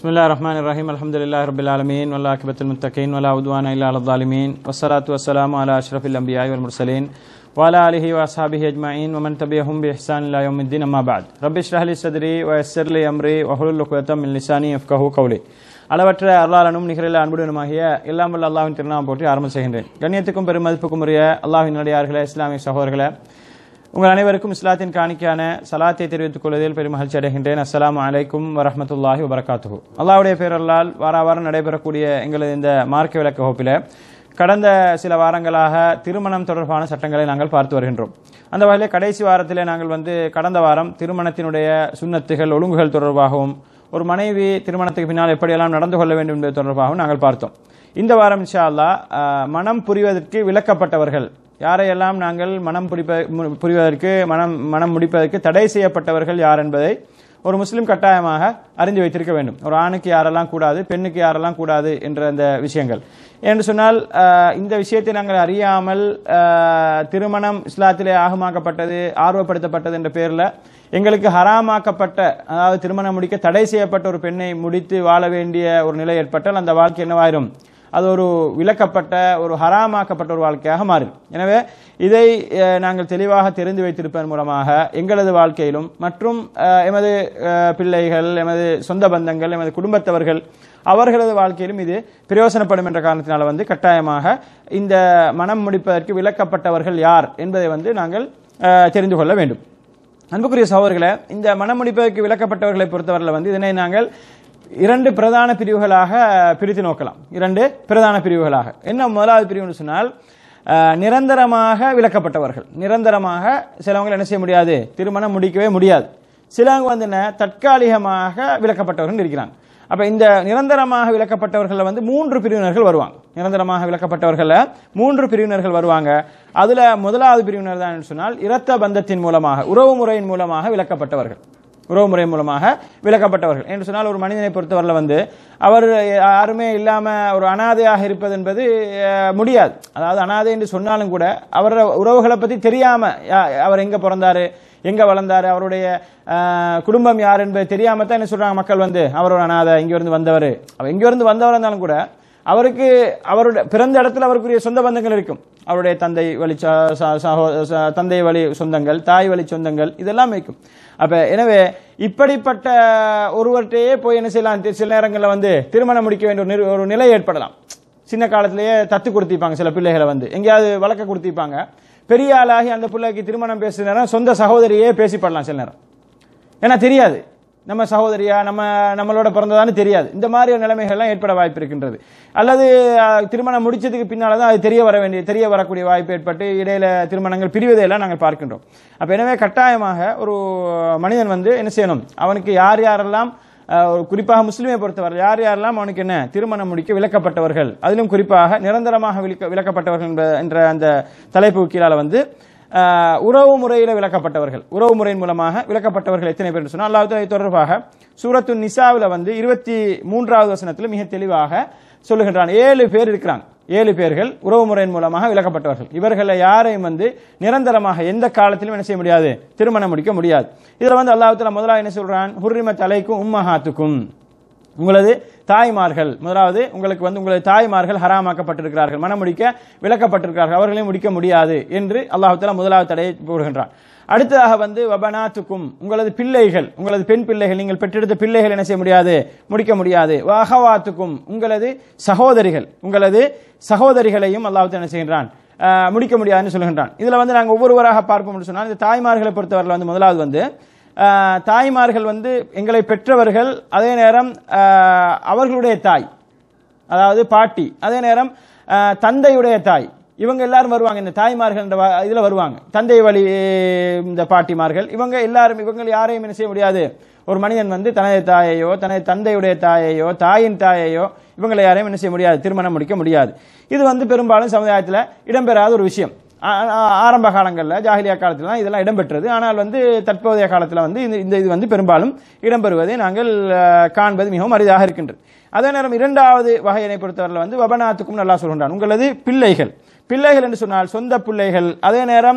بسم الله الرحمن الرحيم الحمد لله رب العالمين والعاقبة للمتقين ولا عدوان إلا على الظالمين والصلاة والسلام على أشرف الأنبياء والمرسلين وعلى آله وأصحابه أجمعين ومن تبعهم بإحسان إلى يوم الدين أما بعد رب اشرح لي صدري ويسر لي أمري واحلل عقدة من لساني يفقهوا قولي அளவற்ற அருளாளனும் நிகரில் அன்புடனுமாகிய எல்லாம் வல்ல அல்லாஹ்வின் திருநாமம் போற்றி ஆரம்பம் செய்கின்றேன் கண்ணியத்துக்கும் பெரும் மதிப்புக்கும் உரிய அல்லாஹ்வின் நடிகார்களே இஸ்லாமிய சகோதரர்களே உங்கள் அனைவருக்கும் இஸ்லாத்தின் காணிக்கான சலாத்தை தெரிவித்துக் கொள்வதில் பெரும் மகிழ்ச்சி அடைகின்றேன் அஸ்ஸலாமு அலைக்கும் வரஹ்மத்துல்லாஹி வபரகாத்துஹு அல்லாஹ்வுடைய பேரல்லால் வார வாரம் நடைபெறக்கூடிய எங்களது இந்த மார்க்க விளக்க வகுப்பில் கடந்த சில வாரங்களாக திருமணம் தொடர்பான சட்டங்களை நாங்கள் பார்த்து வருகின்றோம் அந்த வகையில் கடைசி வாரத்திலே நாங்கள் வந்து கடந்த வாரம் திருமணத்தினுடைய சுன்னத்துகள் ஒழுங்குகள் தொடர்பாகவும் ஒரு மனைவி திருமணத்துக்கு பின்னால் எப்படியெல்லாம் நடந்து கொள்ள வேண்டும் என்பது தொடர்பாகவும் நாங்கள் பார்த்தோம் இந்த வாரம் இன்ஷா அல்லாஹ் அஹ், மனம் புரிவதற்கு விலக்கப்பட்டவர்கள் யாரையெல்லாம் நாங்கள் மனம் புரிப்ப மு- புரிவதற்கு மனம் மனம் முடிப்பதற்கு தடை செய்யப்பட்டவர்கள் யார் என்பதை ஒரு முஸ்லிம் கட்டாயமாக அறிந்து வைத்திருக்க வேண்டும் ஒரு ஆணுக்கு யாரெல்லாம் கூடாது பெண்ணுக்கு யாரெல்லாம் கூடாது என்ற அந்த விஷயங்கள் என்று சொன்னால் அஹ், இந்த விஷயத்தை நாங்கள் அறியாமல் அஹ், திருமணம் இஸ்லாத்திலே ஆகமாக்கப்பட்டது ஆர்வப்படுத்தப்பட்டது என்ற பேரில் எங்களுக்கு ஹராமாக்கப்பட்ட அதாவது திருமணம் முடிக்க தடை செய்யப்பட்ட ஒரு பெண்ணை முடித்து வாழ வேண்டிய ஒரு நிலை ஏற்பட்டால் அந்த வாழ்க்கை என்னவாயிரும் அது ஒரு விலக்கப்பட்ட ஒரு ஹராமாக்கப்பட்ட ஒரு வாழ்க்கையாக மாறும் எனவே இதை அஹ், நாங்கள் தெளிவாக தெரிந்து வைத்திருப்பதன் மூலமாக எங்களது வாழ்க்கையிலும் மற்றும் அஹ், எமது அஹ், பிள்ளைகள் எமது சொந்த பந்தங்கள் எமது குடும்பத்தவர்கள் அவர்களது வாழ்க்கையிலும் இது பிரயோசனப்படும் என்ற காரணத்தினால வந்து கட்டாயமாக இந்த மனம் முடிப்பதற்கு விலக்கப்பட்டவர்கள் யார் என்பதை வந்து நாங்கள் அஹ், தெரிந்து கொள்ள வேண்டும் அன்புக்குரிய சகோதரர்களே இந்த மனமுடிப்பதற்கு விலக்கப்பட்டவர்களை பொறுத்தவரையில் வந்து இதனை நாங்கள் இரண்டு பிரதான பிரிவுகளாக பிரித்து நோக்கலாம் இரண்டு பிரதான பிரிவுகளாக என்ன முதலாவது பிரிவுன்னு சொன்னால் அஹ், நிரந்தரமாக விலக்கப்பட்டவர்கள் நிரந்தரமாக சிலவங்க என்ன செய்ய முடியாது திருமணம் முடிக்கவே முடியாது சிலவங்க வந்து என்ன தற்காலிகமாக விலக்கப்பட்டவர்கள் இருக்கிறாங்க அப்ப இந்த நிரந்தரமாக விலக்கப்பட்டவர்கள் வந்து மூன்று பிரிவினர்கள் வருவாங்க நிரந்தரமாக விலக்கப்பட்டவர்கள மூன்று பிரிவினர்கள் வருவாங்க அதுல முதலாவது பிரிவினர் தான் என்று சொன்னால் இரத்த பந்தத்தின் மூலமாக உறவு முறையின் மூலமாக விலக்கப்பட்டவர்கள் உறவு முறை மூலமாக விலக்கப்பட்டவர்கள் என்று சொன்னால் ஒரு மனிதனை பொறுத்தவரையில் வந்து அவர் யாருமே இல்லாம ஒரு அனாதையாக இருப்பது என்பது அஹ், முடியாது அதாவது அனாதை என்று சொன்னாலும் கூட அவரோட உறவுகளை பத்தி தெரியாம யா- அவர் எங்க பிறந்தாரு எங்க வளர்ந்தாரு அவருடைய அஹ், குடும்பம் யார் என்பது தெரியாம தான் என்ன சொல்றாங்க மக்கள் வந்து அவர் ஒரு அனாதை இங்க இருந்து வந்தவர் அவர் எங்க இருந்து வந்தவர் இருந்தாலும் கூட அவருக்கு அவருடைய பிறந்த இடத்துல அவருக்குரிய சொந்த பந்தங்கள் இருக்கும் அவருடைய தந்தை வழி ச- ச- சகோ- ச- தந்தை வழி சொந்தங்கள் தாய் வழி சொந்தங்கள் இதெல்லாம் இருக்கும் அப்ப எனவே இப்படிப்பட்ட ஒருவர்கிட்டயே போய் என்ன செய்யலாம் தி- சில நேரங்களில் வந்து திருமணம் முடிக்க வேண்டிய ஒரு நிறு- ஒரு நிலை ஏற்படலாம் சின்ன காலத்திலேயே தத்து கொடுத்திருப்பாங்க சில பிள்ளைகளை வந்து எங்கேயாவது வழக்க கொடுத்திருப்பாங்க பெரிய ஆளாகி அந்த பிள்ளைக்கு திருமணம் பேசுற நேரம் சொந்த சகோதரியே பேசிப்படலாம் சில நேரம் ஏன்னா தெரியாது நம்ம சகோதரியா நம்ம நம்மளோட பிறந்ததான்னு தெரியாது இந்த மாதிரி ஒரு நிலைமைகள்லாம் ஏற்பட வாய்ப்பு இருக்கின்றது அல்லது அஹ், திருமணம் முடிச்சதுக்கு பின்னால தான் அது தெரிய வர வேண்டிய தெரிய வரக்கூடிய வாய்ப்பு ஏற்பட்டு இடையில திருமணங்கள் பிரிவதையெல்லாம் நாங்கள் பார்க்கின்றோம் அப்ப எனவே கட்டாயமாக ஒரு மனிதன் வந்து என்ன செய்யணும் அவனுக்கு யார் யாரெல்லாம் அஹ், ஒரு குறிப்பாக முஸ்லிமை பொறுத்தவரை யார் யாரெல்லாம் அவனுக்கு என்ன திருமணம் முடிக்க விலக்கப்பட்டவர்கள் அதிலும் குறிப்பாக நிரந்தரமாக விலக்க விலக்கப்பட்டவர்கள் என்ப- என்ற அந்த தலைப்பு கீழால வந்து ஆஹ் உறவு முறையில் விளக்கப்பட்டவர்கள் உறவு முறையின் மூலமாக விளக்கப்பட்டவர்கள் எத்தனை பேர் சொன்னால் அல்லாஹ் தஆலா இது தொடர்பாக சூரத்து நிசாவில் வந்து இருபத்தி மூன்றாவது வசனத்தில் மிக தெளிவாக சொல்லுகின்றான் ஏழு பேர் இருக்கிறாங்க ஏழு பேர்கள் உறவு முறையின் மூலமாக விளக்கப்பட்டவர்கள் இவர்களை யாரையும் வந்து நிரந்தரமாக எந்த காலத்திலும் என்ன செய்ய முடியாது திருமணம் முடிக்க முடியாது இதுல வந்து அல்லாஹ் தஆலா முதலாக என்ன சொல்றான் ஹுர்ரிமத் அலைக்கும் உம்மஹாத்துக்கும் உங்களது தாய்மார்கள் முதலாவது உங்களுக்கு வந்து உங்களது தாய்மார்கள் ஹராமாக்கப்பட்டிருக்கிறார்கள் மனம் முடிக்க விலக்கப்பட்டிருக்கிறார்கள் அவர்களையும் முடிக்க முடியாது என்று அல்லாஹ் தஆலா முதலாவது தடையை போடுகின்றான் அடுத்ததாக வந்து வபனாத்துக்கும் உங்களது பிள்ளைகள் உங்களது பெண் பிள்ளைகள் நீங்கள் பெற்றெடுத்த பிள்ளைகள் என்ன செய்ய முடியாது முடிக்க முடியாது வஹவாத்துக்கும் உங்களது சகோதரிகள் உங்களது சகோதரிகளையும் அல்லாஹ் தஆலா என்ன செய்கின்றான் ஆஹ், முடிக்க முடியாதுன்னு சொல்கின்றான் இதுல வந்து நாங்கள் ஒவ்வொருவராக பார்ப்போம்னு சொன்னால் இந்த தாய்மார்களை பொறுத்தவரையில் வந்து முதலாவது வந்து ஆஹ், தாய்மார்கள் வந்து எங்களை பெற்றவர்கள் அதே நேரம் ஆஹ், அவர்களுடைய தாய் அதாவது பாட்டி அதே நேரம் ஆஹ், தந்தையுடைய தாய் இவங்க எல்லாரும் வருவாங்க இந்த தாய்மார்கள் என்ற வா- இதுல வருவாங்க தந்தை வழி இந்த பாட்டிமார்கள் இவங்க எல்லாரும் இவங்க யாரையும் என்ன செய்ய முடியாது ஒரு மனிதன் வந்து தனது தாயையோ தனது தந்தையுடைய தாயையோ தாயின் தாயையோ இவங்களை யாரையும் என்ன செய்ய முடியாது திருமணம் முடிக்க முடியாது இது வந்து பெரும்பாலும் சமுதாயத்தில் இடம்பெறாத ஒரு விஷயம் ஆ- ஆ- ஆரம்ப காலங்களில் ஜாகிலியா காலத்துல தான் இதெல்லாம் இடம்பெற்றது ஆனால் வந்து தற்போதைய காலத்தில் வந்து இந்த இந்த இது வந்து பெரும்பாலும் இடம்பெறுவதை நாங்கள் அஹ், காண்பது மிகவும் அரிதாக இருக்கின்றது அதே நேரம் இரண்டாவது வகையினை பொறுத்தவரையில் வந்து வபனாத்துக்கும் நல்லா சொல்கின்றான் உங்களது பிள்ளைகள் பிள்ளைகள் என்று சொன்னால் சொந்த பிள்ளைகள் அதே நேரம்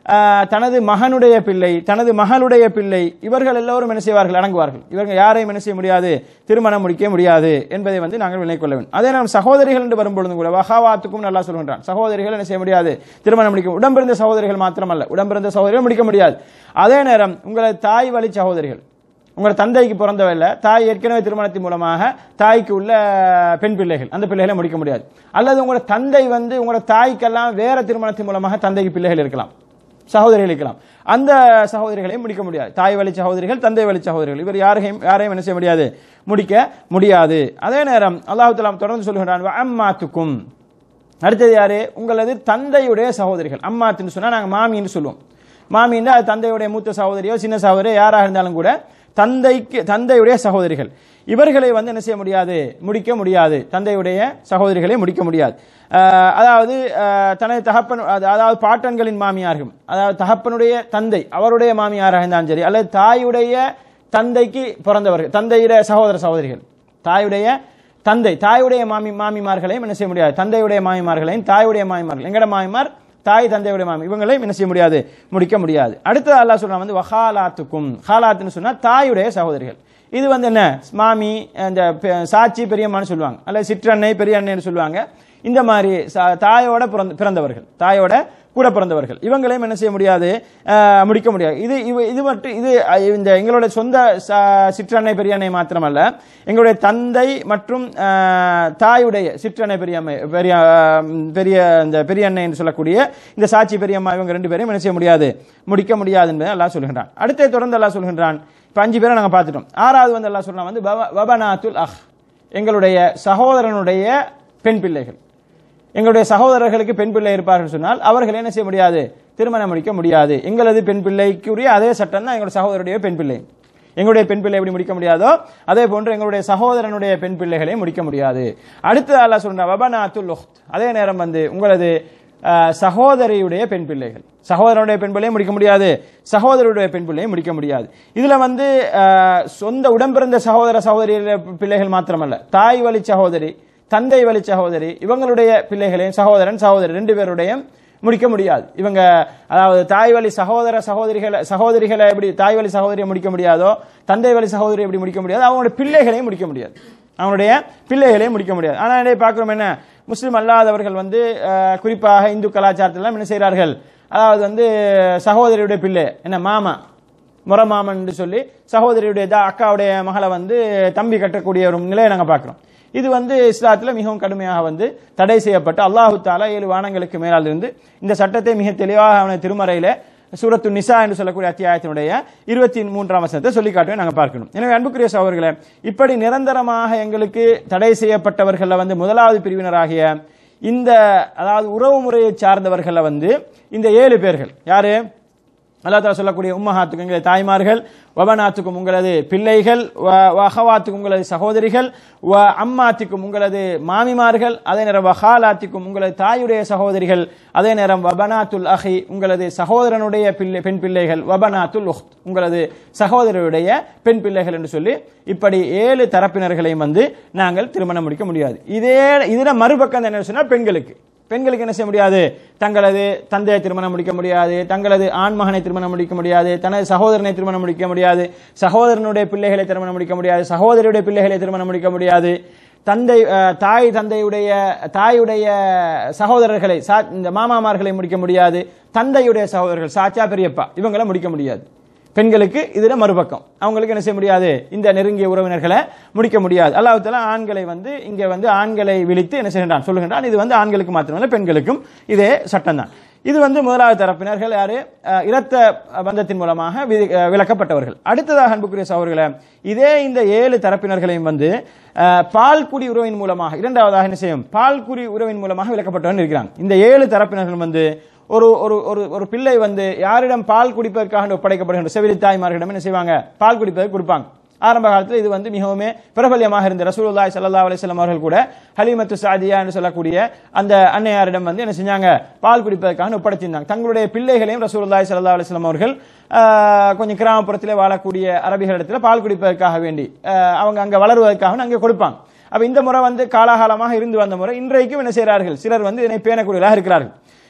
ஆஹ், தனது மகனுடைய பிள்ளை தனது மகளுடைய பிள்ளை இவர்கள் எல்லோரும் என்ன செய்வார்கள் அடங்குவார்கள் இவர்கள் யாரையும் என்ன செய்ய முடியாது திருமணம் முடிக்க முடியாது என்பதை வந்து நாங்கள் விலை கொள்ள வேண்டும் அதே நேரம் சகோதரிகள் என்று வரும்பொழுது கூட வகாவாத்துக்கும் நல்லா சொல்கின்றான் சகோதரிகள் என்ன செய்ய முடியாது திருமணம் முடிக்க உடம்பிருந்த சகோதரிகள் மாத்திரமல்ல உடம்பிருந்த சகோதரிகள் முடிக்க முடியாது அதே நேரம் உங்களது தாய் வழி சகோதரிகள் உங்களோட தந்தைக்கு பிறந்தவ இல்ல தாய் ஏற்கனவே திருமணத்தின் மூலமாக தாய்க்கு உள்ள பெண் பிள்ளைகள் அந்த பிள்ளைகளை முடிக்க முடியாது அல்லது உங்களோட தந்தை வந்து உங்களோட தாய்க்கெல்லாம் வேற திருமணத்தின் மூலமாக தந்தைக்கு பிள்ளைகள் இருக்கலாம் சகோதரிகள் இருக்கலாம் அந்த சகோதரிகளையும் முடிக்க முடியாது தாய் வழி சகோதரிகள் தந்தை வழி சகோதரிகள் இவர் யாரையும் யாரையும் என்ன செய்ய முடியாது முடிக்க முடியாது அதே நேரம் அல்லாஹு தலாம் தொடர்ந்து சொல்லுகிறான் அம்மாத்துக்கும் அடுத்தது யாரு உங்களது தந்தையுடைய சகோதரிகள் அம்மாத்துன்னு சொன்னா நாங்க மாமின்னு சொல்லுவோம் மாமின்னா அது தந்தையுடைய மூத்த சகோதரியோ சின்ன சகோதரியோ யாராக இருந்தாலும் கூட தந்தைக்கு தந்தையுடைய சகோதரிகள் இவர்களை வந்து என்ன செய்ய முடியாது முடிக்க முடியாது தந்தையுடைய சகோதரிகளை முடிக்க முடியாது ஆஹ் அதாவது ஆஹ் தனது தகப்பன் அது- அதாவது பாட்டன்களின் மாமியார்கள் அதாவது தகப்பனுடைய தந்தை அவருடைய மாமியாராக இருந்தாலும் சரி அல்லது தாயுடைய தந்தைக்கு பிறந்தவர்கள் தந்தையுடைய சகோதர சகோதரிகள் தாயுடைய தந்தை தாயுடைய மாமி மாமிமார்களையும் என்ன செய்ய முடியாது தந்தையுடைய மாமிமார்களையும் தாயுடைய மாமிமார்கள் எங்கட மாமிமார் தாய் தந்தையுடைய மாமி இவங்களையும் என்ன செய்ய முடியாது முடிக்க முடியாது அடுத்தது அல்லாஹ் சொல்றான் வந்து வஹாலாத்துக்கும் ஹாலாத்துன்னு சொன்னா தாயுடைய சகோதரிகள் இது வந்து என்ன மாமி அந்த பெ- சாட்சி பெரியம்மான்னு சொல்லுவாங்க அல்லது சிற்றன்னை பெரிய அண்ணைன்னு சொல்லுவாங்க இந்த மாதிரி சா- தாயோட பிறந்த பிறந்தவர்கள் தாயோட கூட பிறந்தவர்கள் இவங்களையும் என்ன செய்ய முடியாது அஹ், முடிக்க முடியாது இது இவ- இது மட்டும் இது அஹ், இந்த எங்களுடைய சொந்த ச- சிற்றன்னை பெரியன்னை மாத்திரமல்ல எங்களுடைய தந்தை மற்றும் அஹ், தாயுடைய சிற்றன்னை பெரியம்மை பெரிய அஹ், பெரிய இந்த பெரியண்ணை என்று சொல்லக்கூடிய இந்த சாட்சி பெரியம்மா இவங்க ரெண்டு பேரையும் என்ன செய்ய முடியாது முடிக்க முடியாது என்பதை அல்லாஹ் சொல்கின்றான் அடுத்து தொடர்ந்து அல்லாஹ் சொல்கின்றான் இப்ப அஞ்சு பேரை நாங்க பார்த்துட்டோம் ஆறாவது வந்து அல்லாஹ் சொல்றான் வந்து வப- வபனாத்துல் அஹ் எங்களுடைய சகோதரனுடைய பெண் பிள்ளைகள் எங்களுடைய சகோதரர்களுக்கு பெண் பிள்ளை இருப்பார்கள் சொன்னால் அவர்கள் என்ன செய்ய முடியாது திருமணம் முடிக்க முடியாது எங்களது பெண் பிள்ளைக்குரிய அதே சட்டம் தான் எங்களுடைய சகோதரருடைய பெண் பிள்ளை எங்களுடைய பெண் பிள்ளை எப்படி முடிக்க முடியாதோ அதே போன்று எங்களுடைய சகோதரனுடைய பெண் பிள்ளைகளை முடிக்க முடியாது அடுத்து அல்லாஹ் சொல்ற வபனாத்துல் உஹ்த் அதே நேரம் வந்து உங்களது அஹ், சகோதரியுடைய பெண் பிள்ளைகள் சகோதரனுடைய பெண் பிள்ளையை முடிக்க முடியாது சகோதரருடைய பெண் பிள்ளையை முடிக்க முடியாது இதுல வந்து அஹ், சொந்த உடம்பிறந்த சகோதர சகோதரி பிள்ளைகள் மாத்திரமல்ல தாய் வழி சகோதரி தந்தை வழி சகோதரி இவங்களுடைய பிள்ளைகளையும் சகோதரன் சகோதரி ரெண்டு பேருடையும் முடிக்க முடியாது இவங்க அதாவது தாய் வழி சகோதர சகோதரிகளை சகோதரிகளை எப்படி தாய் வழி சகோதரியை முடிக்க முடியாதோ தந்தை வழி சகோதரியை எப்படி முடிக்க முடியாது அவங்களுடைய பிள்ளைகளையும் முடிக்க முடியாது அவனுடைய பிள்ளைகளையும் முடிக்க முடியாது ஆனால் இதை பார்க்கிறோம் என்ன முஸ்லிம் அல்லாதவர்கள் வந்து அஹ், குறிப்பாக இந்து கலாச்சாரத்தில் என்ன செய்கிறார்கள் அதாவது வந்து சகோதரியுடைய பிள்ளை என்ன மாமா முறமாமன் என்று சொல்லி சகோதரியுடைய தா அக்காவுடைய மகளை வந்து தம்பி கட்டக்கூடிய ஒரு நிலையை நாங்கள் பார்க்கிறோம் இது வந்து இஸ்லாத்தில் மிகவும் கடுமையாக வந்து தடை செய்யப்பட்டு அல்லாஹு தாலா ஏழு வானங்களுக்கு மேலால் இருந்து இந்த சட்டத்தை மிக தெளிவாக அவனை திருமறையில சூரத்து நிசா என்று சொல்லக்கூடிய அத்தியாயத்தினுடைய இருபத்தி மூன்றாம் வசனத்தை சொல்லி காட்டுவே நாங்கள் பார்க்கணும் எனவே அன்புக்குரிய சகோதரர்களே இப்படி நிரந்தரமாக எங்களுக்கு தடை செய்யப்பட்டவர்கள வந்து முதலாவது பிரிவினராகிய இந்த அதாவது உறவு முறையை சார்ந்தவர்கள வந்து இந்த ஏழு பேர்கள் யாரு அல்லா தஆலா சொல்லக்கூடிய உம்மஹாத்துக்கும் எங்களது தாய்மார்கள் வபனாத்துக்கும் உங்களது பிள்ளைகள் வ- வஹவாத்துக்கும் உங்களது சகோதரிகள் வ அம்மாத்திக்கும் உங்களது மாமிமார்கள் அதே நேரம் வஹாலாத்திக்கும் உங்களது தாயுடைய சகோதரிகள் அதே நேரம் வபனாத்துல் அஹி உங்களது சகோதரனுடைய பிள்ளை பெண் பிள்ளைகள் வபனாத்துல் உஹ்த் உங்களது சகோதரருடைய பெண் பிள்ளைகள் என்று சொல்லி இப்படி ஏழு தரப்பினர்களையும் வந்து நாங்கள் திருமணம் முடிக்க முடியாது இதே இதுல மறுபக்கம் என்ன சொன்னா பெண்களுக்கு பெண்களுக்கு என்ன செய்ய முடியாது தங்களது தந்தையை திருமணம் முடிக்க முடியாது தங்களது ஆண் மகனை திருமணம் முடிக்க முடியாது தனது சகோதரனை திருமணம் முடிக்க முடியாது சகோதரனுடைய பிள்ளைகளை திருமணம் முடிக்க முடியாது சகோதரியுடைய பிள்ளைகளை திருமணம் முடிக்க முடியாது தந்தை அஹ், தாய் தந்தையுடைய தாயுடைய சகோதரர்களை சா- இந்த மாமாமார்களை முடிக்க முடியாது தந்தையுடைய சகோதரர்கள் சாச்சா பெரியப்பா இவங்களை முடிக்க முடியாது பெண்களுக்கு இதுல மறுபக்கம் அவங்களுக்கு என்ன செய்ய முடியாது இந்த நெருங்கிய உறவினர்களை முடிக்க முடியாது அல்லாஹ் தஆலா ஆண்களை வந்து இங்க வந்து ஆண்களை விழித்து என்ன செய்கின்றான் சொல்லுகின்றான் இது வந்து ஆண்களுக்கு மாத்திரமல்ல பெண்களுக்கும் இதே சட்டம் தான் இது வந்து முதலாவது தரப்பினர்கள் யாரு அஹ், இரத்த பந்தத்தின் மூலமாக விதி- அஹ், விலக்கப்பட்டவர்கள் அடுத்ததாக அன்புக்குரிய சகோதரர்களே இதே இந்த ஏழு தரப்பினர்களையும் வந்து அஹ், பால்குடி உறவின் மூலமாக இரண்டாவதாக என்ன செய்யும் பால்குடி உறவின் மூலமாக விலக்கப்பட்டவர்கள் இருக்கிறாங்க இந்த ஏழு தரப்பினர்கள் வந்து ஒரு ஒரு ஒரு ஒரு பிள்ளை வந்து யாரிடம் பால் குடிப்பதற்காக ஒப்படைக்கப்படுகின்ற செவிலி தாய்மார்களிடம் என்ன செய்வாங்க பால் குடிப்பதற்கு கொடுப்பாங்க ஆரம்ப காலத்தில் இது வந்து மிகவும் பிரபல்யமாக இருந்த ரசூலுல்லாஹி ஸல்லல்லாஹு அலைஹி வஸல்லம் அவர்கள் கூட ஹலீமத்து சாதியா என்று சொல்லக்கூடிய அந்த அன்னையாரிடம் வந்து என்ன செஞ்சாங்க பால் குடிப்பதற்காக ஒப்படைச்சிருந்தாங்க தங்களுடைய பிள்ளைகளையும் ரசூலுல்லாஹி ஸல்லல்லாஹு அலைஹி வஸல்லம் அவர்கள் ஆஹ், கொஞ்சம் கிராமப்புறத்திலே வாழக்கூடிய அரபிகளிடத்தில் பால் குடிப்பதற்காக வேண்டி ஆஹ், அவங்க அங்க வளருவதற்காக அங்கே கொடுப்பாங்க அப்ப இந்த முறை வந்து காலாகாலமாக இருந்து வந்த முறை இன்றைக்கும் என்ன செய்கிறார்கள் சிலர் வந்து இதனை பேணக்கூடியவர்களாக இருக்கிறார்கள்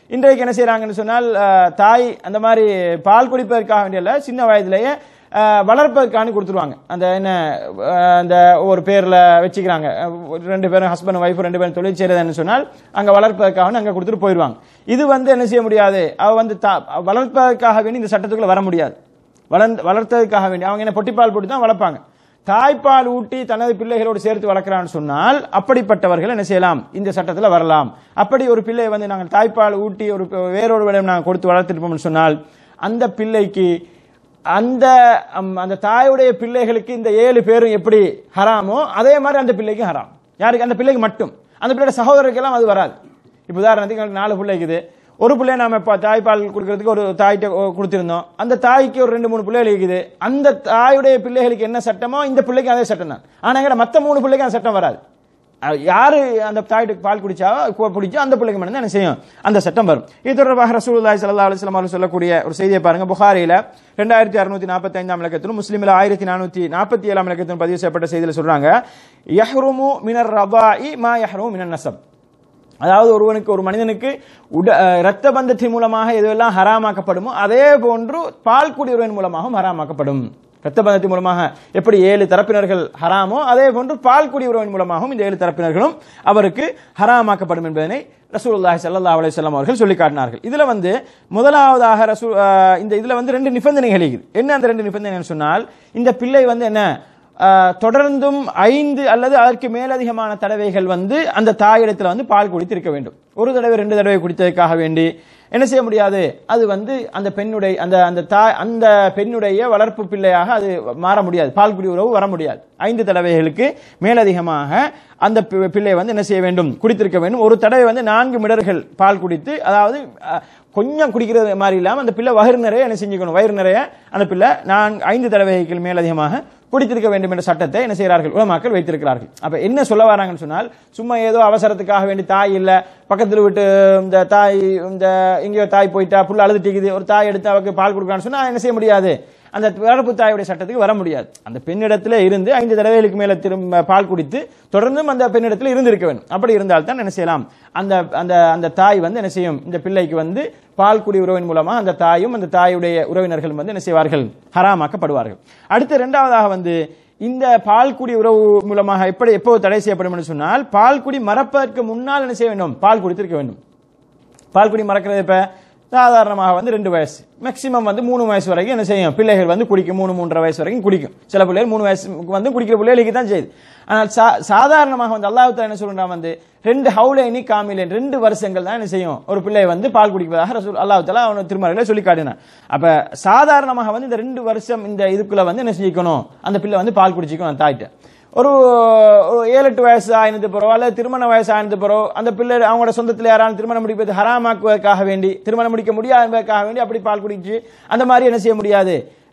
இன்றைக்கு என்ன செய்றாங்கன்னு சொன்னால் அஹ், தாய் அந்த மாதிரி பால் குடிப்பதற்காக வேண்டியல சின்ன வயதிலேயே அஹ், வளர்ப்பதற்கான கொடுத்துருவாங்க அந்த என்ன அஹ், அந்த ஒரு பேர்ல வச்சுக்கிறாங்க அஹ், ஒரு ரெண்டு பேரும் ஹஸ்பண்ட் ஒய்ஃப் ரெண்டு பேரும் தொழில் செய்யறதுன்னு சொன்னால் அங்க வளர்ப்பதற்காக அங்க கொடுத்துட்டு போயிடுவாங்க இது வந்து என்ன செய்ய முடியாது அவ வந்து தா- வளர்ப்பதற்காக வேண்டி இந்த சட்டத்துக்குள்ள வர முடியாது வளர்ந்து வளர்த்ததுக்காக வேண்டி அவங்க என்ன பொட்டிப்பால் போட்டு தான் வளர்ப்பாங்க தாய்ப்பால் ஊட்டி தனது பிள்ளைகளோடு சேர்த்து வளர்க்கிறான்னு சொன்னால் அப்படிப்பட்டவர்கள் என்ன செய்யலாம் இந்த சட்டத்தில் வரலாம் அப்படி ஒரு பிள்ளையை வந்து நாங்கள் தாய்ப்பால் ஊட்டி ஒரு வேறொரு விடம் நாங்கள் கொடுத்து வளர்த்துருப்போம்னு சொன்னால் அந்த பிள்ளைக்கு அந்த அம், அந்த தாயுடைய பிள்ளைகளுக்கு இந்த ஏழு பேரும் எப்படி ஹராமோ அதே மாதிரி அந்த பிள்ளைக்கும் ஹராம் யாருக்கு அந்த பிள்ளைக்கு மட்டும் அந்த பிள்ளையோட சகோதரருக்கெல்லாம் அது வராது இப்போ உதாரணத்துக்கு எங்களுக்கு நாலு பிள்ளை இருக்குது ஒரு பிள்ளைய நாம இப்போ தாய்ப்பால் கொடுக்கறதுக்கு ஒரு தாய்கிட்ட கொ- கொடுத்திருந்தோம் அந்த தாய்க்கு ஒரு ரெண்டு மூணு பிள்ளைகள் இருக்குது அந்த தாயுடைய பிள்ளைகளுக்கு என்ன சட்டமோ இந்த பிள்ளைக்கு அதே சட்டம் தான் ஆனா எங்கட மத்த மூணு பிள்ளைக்கு அந்த சட்டம் வராது அஹ் யாரு அந்த தாய்ட்டு பால் குடிச்சா கு- பிடிச்சோ அந்த பிள்ளைக்கு மட்டும் என்ன செய்யும் அந்த சட்டம் வரும் இது தொடர்பாக ரசூலுல்லாஹி ஸல்லல்லாஹு அலைஹி வஸல்லம் அவர்கள் சொல்லக்கூடிய ஒரு செய்தியை பாருங்க புகாரில ரெண்டாயிரத்தி அறுநூத்தி நாற்பத்தி ஐந்தாம் இலக்கத்திலும் முஸ்லிமில் ஆயிரத்தி நானூத்தி நாற்பத்தி ஏழாம் இலக்கத்திலும் பதிவு செய்யப்பட்ட செய்தியில சொல்றாங்க யஹ்ருமு மினர் ரபாஇ மா யஹ்ருமு மினன் நசப் அதாவது ஒருவனுக்கு ஒரு மனிதனுக்கு உட அஹ் இரத்த பந்தத்தின் மூலமாக எதுவெல்லாம் ஹராமாக்கப்படுமோ அதே போன்று பால் குடியுறவின் மூலமாகவும் ஹராமாக்கப்படும் இரத்த பந்தத்தின் மூலமாக எப்படி ஏழு தரப்பினர்கள் ஹராமோ அதே போன்று பால் குடி உறவின் மூலமாகவும் இந்த ஏழு தரப்பினர்களும் அவருக்கு ஹராமாக்கப்படும் என்பதனை ரசூலுல்லாஹி ஸல்லல்லாஹு அலைஹி வஸல்லம் அவர்கள் சொல்லி காட்டினார்கள் இதுல வந்து முதலாவதாக ரசூ அஹ் இந்த இதுல வந்து ரெண்டு நிபந்தனைகள் இருக்குது என்ன அந்த ரெண்டு நிபந்தனைன்னு சொன்னால் இந்த பிள்ளை வந்து என்ன ஆஹ் தொடர்ந்தும் ஐந்து அல்லது அதற்கு மேலதிகமான தடவைகள் வந்து அந்த தாயிடத்தில் வந்து பால் குடித்திருக்க வேண்டும் ஒரு தடவை ரெண்டு தடவை குடித்ததற்காக வேண்டி என்ன செய்ய முடியாது அது வந்து அந்த பெண்ணுடைய அந்த அந்த தாய் அந்த பெண்ணுடைய வளர்ப்பு பிள்ளையாக அது மாற முடியாது பால் குடி உறவு வர முடியாது ஐந்து தடவைகளுக்கு மேலதிகமாக அந்த பி- பிள்ளை வந்து என்ன செய்ய வேண்டும் குடித்திருக்க வேண்டும் ஒரு தடவை வந்து நான்கு மிடர்கள் பால் குடித்து அதாவது அஹ், கொஞ்சம் குடிக்கிறது மாதிரி இல்லாமல் அந்த பிள்ளை வயிறு நிறைய என்ன செஞ்சுக்கணும் வயிறு நிறைய அந்த பிள்ளை நான் ஐந்து தடவைகள் மேலதிகமாக குடித்திருக்க வேண்டும் என்ற சட்டத்தை என்ன செய்கிறார்கள் உலமாக்கள் வைத்திருக்கிறார்கள் அப்ப என்ன சொல்ல வராங்கன்னு சொன்னால் சும்மா ஏதோ அவசரத்துக்காக வேண்டி தாய் இல்ல பக்கத்துல விட்டு இந்த தாய் இந்த எங்கேயோ தாய் போயிட்டா புள்ள அழுதுட்டிக்குது ஒரு தாய் எடுத்து அவருக்கு பால் கொடுக்கறான்னு சொன்னா என்ன செய்ய முடியாது அந்த வளர்ப்பு தாயுடைய சட்டத்துக்கு வர முடியாது அந்த பெண்ணிடத்துல இருந்து ஐந்து தடவைகளுக்கு மேல திரும்ப பால் குடித்து தொடர்ந்தும் அந்த பெண்ணிடத்துல இருந்து இருக்க வேண்டும் அப்படி இருந்தால் தான் என்ன செய்யலாம் அந்த அந்த அந்த தாய் வந்து என்ன செய்யும் இந்த பிள்ளைக்கு வந்து பால் குடி உறவின் மூலமா அந்த தாயும் அந்த தாயுடைய உறவினர்கள் வந்து என்ன செய்வார்கள் ஹராமாக்கப்படுவார்கள் அடுத்து இரண்டாவதாக வந்து இந்த பால்குடி உறவு மூலமாக எப்படி எப்போது தடை செய்யப்படும் என்று சொன்னால் பால்குடி மறப்பதற்கு முன்னால் என்ன செய்ய வேண்டும் பால் குடித்திருக்க வேண்டும் பால்குடி மறக்கிறது இப்ப சாதாரணமாக வந்து ரெண்டு வயசு மேக்சிமம் வந்து மூணு வயசு வரைக்கும் என்ன செய்யும் பிள்ளைகள் வந்து குடிக்கும் மூணு மூன்றரை வயசு வரைக்கும் குடிக்கும் சில பிள்ளைகள் மூணு வயசுக்கு வந்து குடிக்கிற பிள்ளைகளுக்கு தான் செய்யுது ஆனால் சா- சாதாரணமாக வந்து அல்லாஹ் என்ன சொல்றான் வந்து ரெண்டு ஹவுலைனி காமிலேன் ரெண்டு வருஷங்கள் தான் என்ன செய்யும் ஒரு பிள்ளை வந்து பால் குடிப்பதாக ரசூல் அல்லாஹ் தாலா அவன் திருமறைகளை சொல்லி காட்டினான் அப்ப சாதாரணமாக வந்து இந்த ரெண்டு வருஷம் இந்த இதுக்குள்ள வந்து என்ன செஞ்சுக்கணும் அந்த பிள்ளை வந்து பால் குடிச்சிக்கணும் அந்த தாய்கிட்ட ஒரு ஒரு ஏழு எட்டு வயசு ஆயினது பிறகு அல்லது திருமண வயசு ஆயினது பிறகு அந்த பிள்ளை அவங்களோட சொந்தத்தில் யாராலும் திருமணம் முடிப்பது ஹராமாக்குவதற்காக வேண்டி திருமணம் முடிக்க முடியாது என்பதற்காக வேண்டி அப்படி பால் குடிச்சு அந்த மாதிரி என்ன செய்ய முடியாது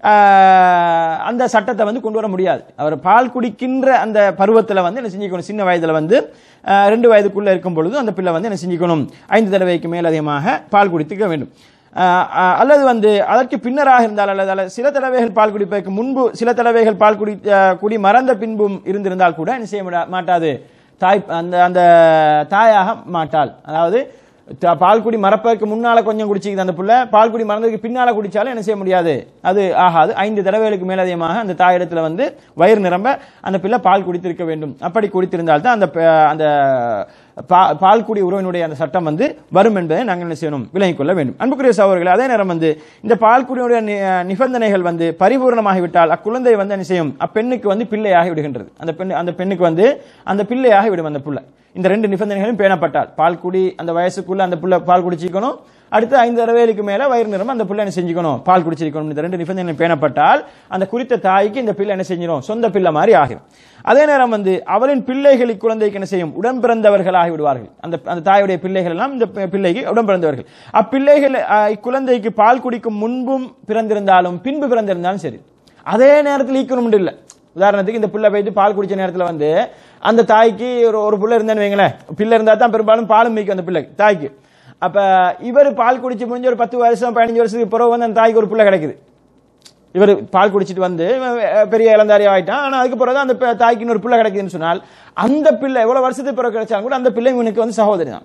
ஆஹ், அந்த சட்டத்தை வந்து கொண்டு வர முடியாது அவர் பால் குடிக்கின்ற அந்த பருவத்தில் வந்து என்ன செஞ்சுக்கணும் சின்ன வயதில் வந்து ஆஹ், ரெண்டு வயதுக்குள்ள இருக்கும் பொழுது அந்த பிள்ளை வந்து என்ன செஞ்சுக்கணும் ஐந்து தடவைக்கு மேல் அதிகமாக பால் குடித்துக்க வேண்டும் ஆஹ் ஆஹ் அல்லது வந்து அதற்கு பின்னராக இருந்தால் அல்லது அல்லது சில தடவைகள் பால் குடிப்பதற்கு முன்பு சில தடவைகள் பால் குடி ஆஹ் குடி மறந்த பின்பும் இருந்திருந்தால் கூட என்ன செய்ய முடியா- மாட்டாது தாய் அந்த அந்த தாயாக மாட்டாள் அதாவது த- பால் குடி மறப்பதற்கு முன்னால கொஞ்சம் குடிச்சிக்குது அந்த புள்ள பால் குடி மறந்ததுக்கு பின்னால குடிச்சாலும் என்ன செய்ய முடியாது அது ஆகாது ஐந்து தடவைகளுக்கு மேலதிகமாக அந்த தாயிடத்துல வந்து வயிறு நிரம்ப அந்த பிள்ளை பால் குடித்திருக்க வேண்டும் அப்படி குடித்திருந்தால் தான் அந்த ப- அந்த பா- பால் குடி உறவினுடைய அந்த சட்டம் வந்து வரும் என்பதை நாங்கள் என்ன செய்யணும் விளங்கிக் கொள்ள வேண்டும் அன்புக்குரிய சகோதரர்களே அதே நேரம் வந்து இந்த பால் குடியுடைய நி- நிபந்தனைகள் வந்து பரிபூர்ணமாகிவிட்டால் அக்குழந்தை வந்து என்ன செய்யும் அப்பெண்ணுக்கு வந்து பிள்ளையாகி விடுகின்றது அந்த பெண் அந்த பெண்ணுக்கு வந்து அந்த பிள்ளையாகி விடும் அந்த புள்ள இந்த ரெண்டு நிபந்தனைகளும் பேணப்பட்டால் பால் குடி அந்த வயசுக்குள்ள அந்த புள்ள பால் குடிச்சிக்கணும் அடுத்து ஐந்து தடவைகளுக்கு மேல வயிறு நிறம் அந்த பிள்ளை என்ன செஞ்சுக்கணும் பால் குடிச்சிருக்கணும் இந்த ரெண்டு நிபந்தனை பேணப்பட்டால் அந்த குறித்த தாய்க்கு இந்த பிள்ளை என்ன செஞ்சிடும் சொந்த பிள்ளை மாதிரி ஆகிரும் அதே நேரம் வந்து அவளின் பிள்ளைகள் இக்குழந்தைக்கு என்ன செய்யும் உடன் பிறந்தவர்களாகி விடுவார்கள் அந்த அந்த தாயுடைய பிள்ளைகள் எல்லாம் இந்த பி- பிள்ளைக்கு உடன் பிறந்தவர்கள் அப்பிள்ளைகள் அஹ், இக்குழந்தைக்கு பால் குடிக்கும் முன்பும் பிறந்திருந்தாலும் பின்பு பிறந்திருந்தாலும் சரி அதே நேரத்தில் ஈக்கணும் இல்ல உதாரணத்துக்கு இந்த பிள்ளை போயிட்டு பால் குடிச்ச நேரத்துல வந்து அந்த தாய்க்கு ஒரு ஒரு பிள்ளை இருந்தேன்னு வைங்களேன் பிள்ளை இருந்தா தான் பெரும்பாலும் பாலும் மீக்கும் அந்த பிள்ளைக்கு தாய்க்கு அப்ப இவர் பால் குடிச்சு முடிஞ்ச ஒரு பத்து வருஷம் பதினஞ்சு வருஷத்துக்கு பிறகு வந்து அந்த தாய்க்கு ஒரு பிள்ளை கிடைக்குது இவர் பால் குடிச்சிட்டு வந்து இவன் வே- பெரிய இளந்தாரி ஆயிட்டான் ஆனா அதுக்கு பிறகு அந்த பி- தாய்க்கு இன்னொரு பிள்ளை கிடைக்குதுன்னு சொன்னால் அந்த பிள்ளை எவ்வளவு வருஷத்துக்கு பிறகு கிடைச்சாலும் கூட அந்த பிள்ளை இவனுக்கு வந்து சகோதரி தான்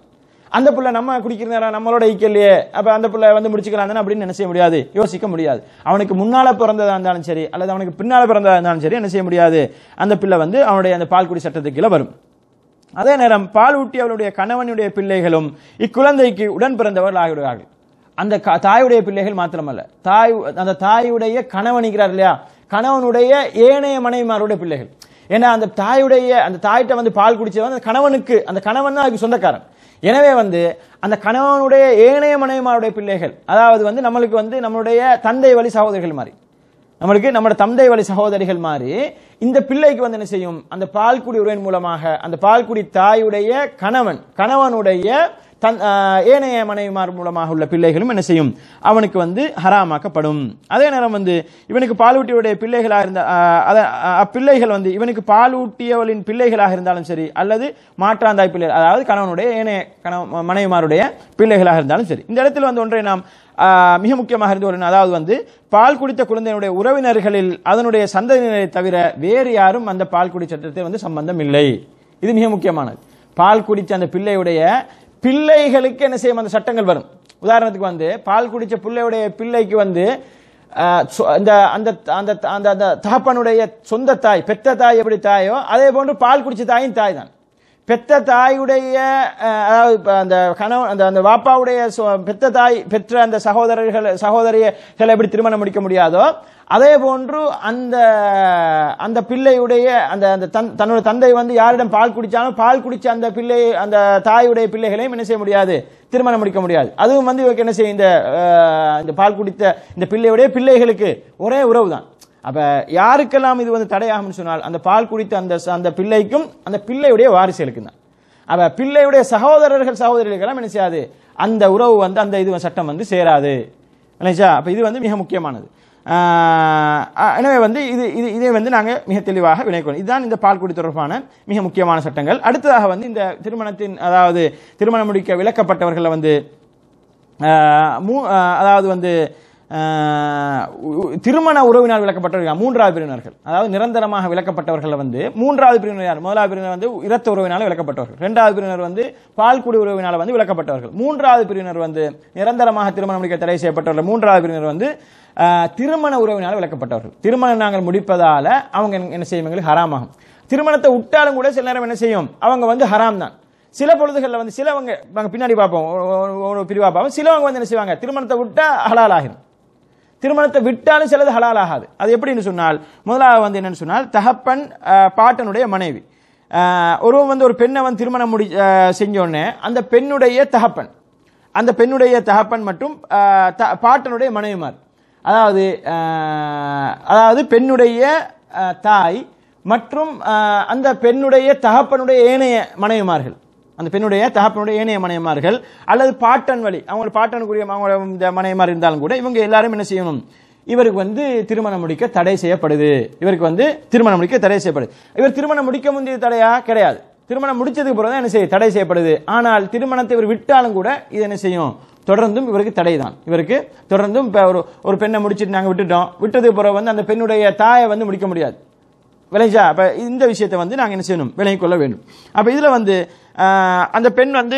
அந்த புள்ள நம்ம குடிக்கிற நேரம் நம்மளோட ஈக்கலையே அப்ப அந்த புள்ள வந்து முடிச்சுக்கலாம் தானே அப்படின்னு என்ன செய்ய முடியாது யோசிக்க முடியாது அவனுக்கு முன்னால பிறந்ததா இருந்தாலும் சரி அல்லது அவனுக்கு பின்னால பிறந்ததா இருந்தாலும் சரி என்ன செய்ய முடியாது அந்த பிள்ளை வந்து அவனுடைய அந்த பால்குடி சட்டத்துக்கு கீழே வரும் அதே நேரம் பால் ஊட்டி அவளுடைய கணவனுடைய பிள்ளைகளும் இக்குழந்தைக்கு உடன் பிறந்தவர்கள் ஆகிவிடுவார்கள் அந்த க- தாயுடைய பிள்ளைகள் மாத்திரமல்ல தாய் அந்த தாயுடைய கணவனிக்கிறார் இல்லையா கணவனுடைய ஏனைய மனைவிமாருடைய பிள்ளைகள் ஏன்னா அந்த தாயுடைய அந்த தாயிட்ட வந்து பால் குடிச்சவன் அந்த கணவனுக்கு அந்த கணவன் தான் அதுக்கு சொந்தக்காரன் எனவே வந்து அந்த கணவனுடைய ஏனைய மனைவிமாருடைய பிள்ளைகள் அதாவது வந்து நம்மளுக்கு வந்து நம்மளுடைய தந்தை வழி சகோதரிகள் மாதிரி நம்மளுக்கு நம்மளோட தந்தை வழி சகோதரிகள் மாதிரி இந்த பிள்ளைக்கு வந்து என்ன செய்யும் அந்த பால்குடி உறவின் மூலமாக அந்த பால்குடி தாயுடைய கணவன் கணவனுடைய தன் ஆஹ், ஏனைய மனைவிமார் மூலமாக உள்ள பிள்ளைகளும் என்ன செய்யும் அவனுக்கு வந்து ஹராமாக்கப்படும் அதே நேரம் வந்து இவனுக்கு பாலூட்டியுடைய பிள்ளைகளாக இருந்த ஆஹ், அத ஆஹ், அப்பிள்ளைகள் வந்து இவனுக்கு பாலூட்டியவளின் பிள்ளைகளாக இருந்தாலும் சரி அல்லது மாற்றாந்தாய் பிள்ளை அதாவது கணவனுடைய ஏனைய கணவன் மனைவிமாருடைய பிள்ளைகளாக இருந்தாலும் சரி இந்த இடத்தில் வந்து ஒன்றை நாம் ஆஹ், மிக முக்கியமாக இருந்து ஒரு அதாவது வந்து பால் குடித்த குழந்தையினுடைய உறவினர்களில் அதனுடைய சந்ததியினரை தவிர வேறு யாரும் அந்த பால் குடி சட்டத்தை வந்து சம்பந்தம் இல்லை இது மிக முக்கியமானது பால் குடித்த அந்த பிள்ளையுடைய பிள்ளைகளுக்கு என்ன செய்யும் அந்த சட்டங்கள் வரும் உதாரணத்துக்கு வந்து பால் குடிச்ச பிள்ளையுடைய பிள்ளைக்கு வந்து ஆஹ், சொ- அந்த அந்த அந்த அந்த அந்த தகப்பனுடைய சொந்த தாய் பெத்த தாய் எப்படி தாயோ அதே போன்று பால் குடிச்ச தாயும் தாய் தான் பெத்த தாயுடைய அஹ், அதாவது இப்ப அந்த கணவன் அந்த அந்த வாப்பாவுடைய சொ- பெத்த தாய் பெற்ற அந்த சகோதரர்கள் சகோதரிகளை எப்படி திருமணம் முடிக்க முடியாதோ அதே போன்று அந்த அந்த பிள்ளையுடைய அந்த அந்த தன் தன்னோட தந்தை வந்து யாரிடம் பால் குடிச்சாலும் பால் குடிச்ச அந்த பிள்ளை அந்த தாயுடைய பிள்ளைகளையும் என்ன செய்ய முடியாது திருமணம் முடிக்க முடியாது அதுவும் வந்து இவருக்கு என்ன செய்யும் இந்த அஹ், இந்த பால் குடித்த இந்த பிள்ளையுடைய பிள்ளைகளுக்கு ஒரே உறவு தான் அப்ப யாருக்கெல்லாம் இது வந்து தடையாகும்னு சொன்னால் அந்த பால் குடித்த அந்த ச- அந்த பிள்ளைக்கும் அந்த பிள்ளையுடைய வாரிசுகளுக்கும் தான் அப்ப பிள்ளையுடைய சகோதரர்கள் சகோதரிகளுக்கெல்லாம் என்ன செய்யாது அந்த உறவு வந்து அந்த இது சட்டம் வந்து சேராது இல்லைச்சா அப்ப இது வந்து மிக முக்கியமானது ஆஹ் அஹ் எனவே வந்து இது இது இதை வந்து நாங்க மிக தெளிவாக விளைக்கணும் இதுதான் இந்த பால் குடி தொடர்பான மிக முக்கியமான சட்டங்கள் அடுத்ததாக வந்து இந்த திருமணத்தின் அதாவது திருமணம் முடிக்க விலக்கப்பட்டவர்களை வந்து ஆஹ் மூ- ஆஹ் அதாவது வந்து ஆஹ் உ- திருமண உறவினால் விலக்கப்பட்டவர்கள் மூன்றாவது பிரிவினர்கள் அதாவது நிரந்தரமாக விலக்கப்பட்டவர்கள் வந்து மூன்றாவது பிரிவினர் யார் முதலாவது பிரிவினர் வந்து இரத்த உறவினால் விலக்கப்பட்டவர்கள் இரண்டாவது பிரிவினர் வந்து பால்குடி உறவினால் வந்து விலக்கப்பட்டவர்கள் மூன்றாவது பிரிவினர் வந்து நிரந்தரமாக திருமணம் முடிக்க தடை செய்யப்பட்டவர்கள் மூன்றாவது பிரிவினர் வந்து ஆஹ் திருமண உறவினால் விலக்கப்பட்டவர்கள் திருமணம் நாங்கள் முடிப்பதால அவங்க என்ன- என்ன செய்யும் எங்களுக்கு ஹராமாகும் திருமணத்தை விட்டாலும் கூட சில நேரம் என்ன செய்யும் அவங்க வந்து ஹராம் தான் சில பொழுதுகளில் வந்து சிலவங்க நாங்கள் பின்னாடி பார்ப்போம் ஒரு- ஒரு- ஒரு பிரிவா பார்ப்போம் சிலவங்க வந்து என்ன செய்வாங்க திருமணத்தை விட்டா ஹலால் ஆகிரும் திருமணத்தை விட்டாலும் சிலது ஹலால் ஆகாது அது எப்படின்னு சொன்னால் முதலாவது வந்து என்னன்னு சொன்னால் தகப்பன் ஆஹ், பாட்டனுடைய மனைவி ஆஹ், ஒருவன் வந்து ஒரு பெண்ணை வந்து திருமணம் முடி ஆஹ், செஞ்ச உடனே அந்த பெண்ணுடைய தகப்பன் அந்த பெண்ணுடைய தகப்பன் மற்றும் ஆஹ், த- பாட்டனுடைய மனைவிமார் அதாவது ஆஹ், அதாவது பெண்ணுடைய ஆஹ், தாய் மற்றும் ஆஹ், அந்த பெண்ணுடைய தகப்பனுடைய ஏனைய மனைவிமார்கள் அந்த பெண்ணுடைய தகப்பனுடைய ஏனைய மனையமார்கள் அல்லது பாட்டன் வழி அவங்க பாட்டனுக்குரிய அவங்க இந்த மனையமார் இருந்தாலும் கூட இவங்க எல்லாரும் என்ன செய்யணும் இவருக்கு வந்து திருமணம் முடிக்க தடை செய்யப்படுது இவருக்கு வந்து திருமணம் முடிக்க தடை செய்யப்படுது இவர் திருமணம் முடிக்க முந்தைய தடையா கிடையாது திருமணம் முடிச்சதுக்கு பிறகு தான் என்ன செய்ய தடை செய்யப்படுது ஆனால் திருமணத்தை இவர் விட்டாலும் கூட இது என்ன செய்யும் தொடர்ந்தும் இவருக்கு தடை தான் இவருக்கு தொடர்ந்தும் இப்போ ஒரு ஒரு பெண்ணை முடிச்சிட்டு நாங்கள் விட்டுட்டோம் விட்டதுக்கு பிறகு வந்து அந்த பெண்ணுடைய தாயை வந்து முடிக்க முடியாது விளைஞ்சா அப்ப இந்த விஷயத்தை வந்து நாங்க என்ன செய்யணும் விளங்கிக் கொள்ள வேண்டும் அப்ப இதுல வந்து ஆஹ், அந்த பெண் வந்து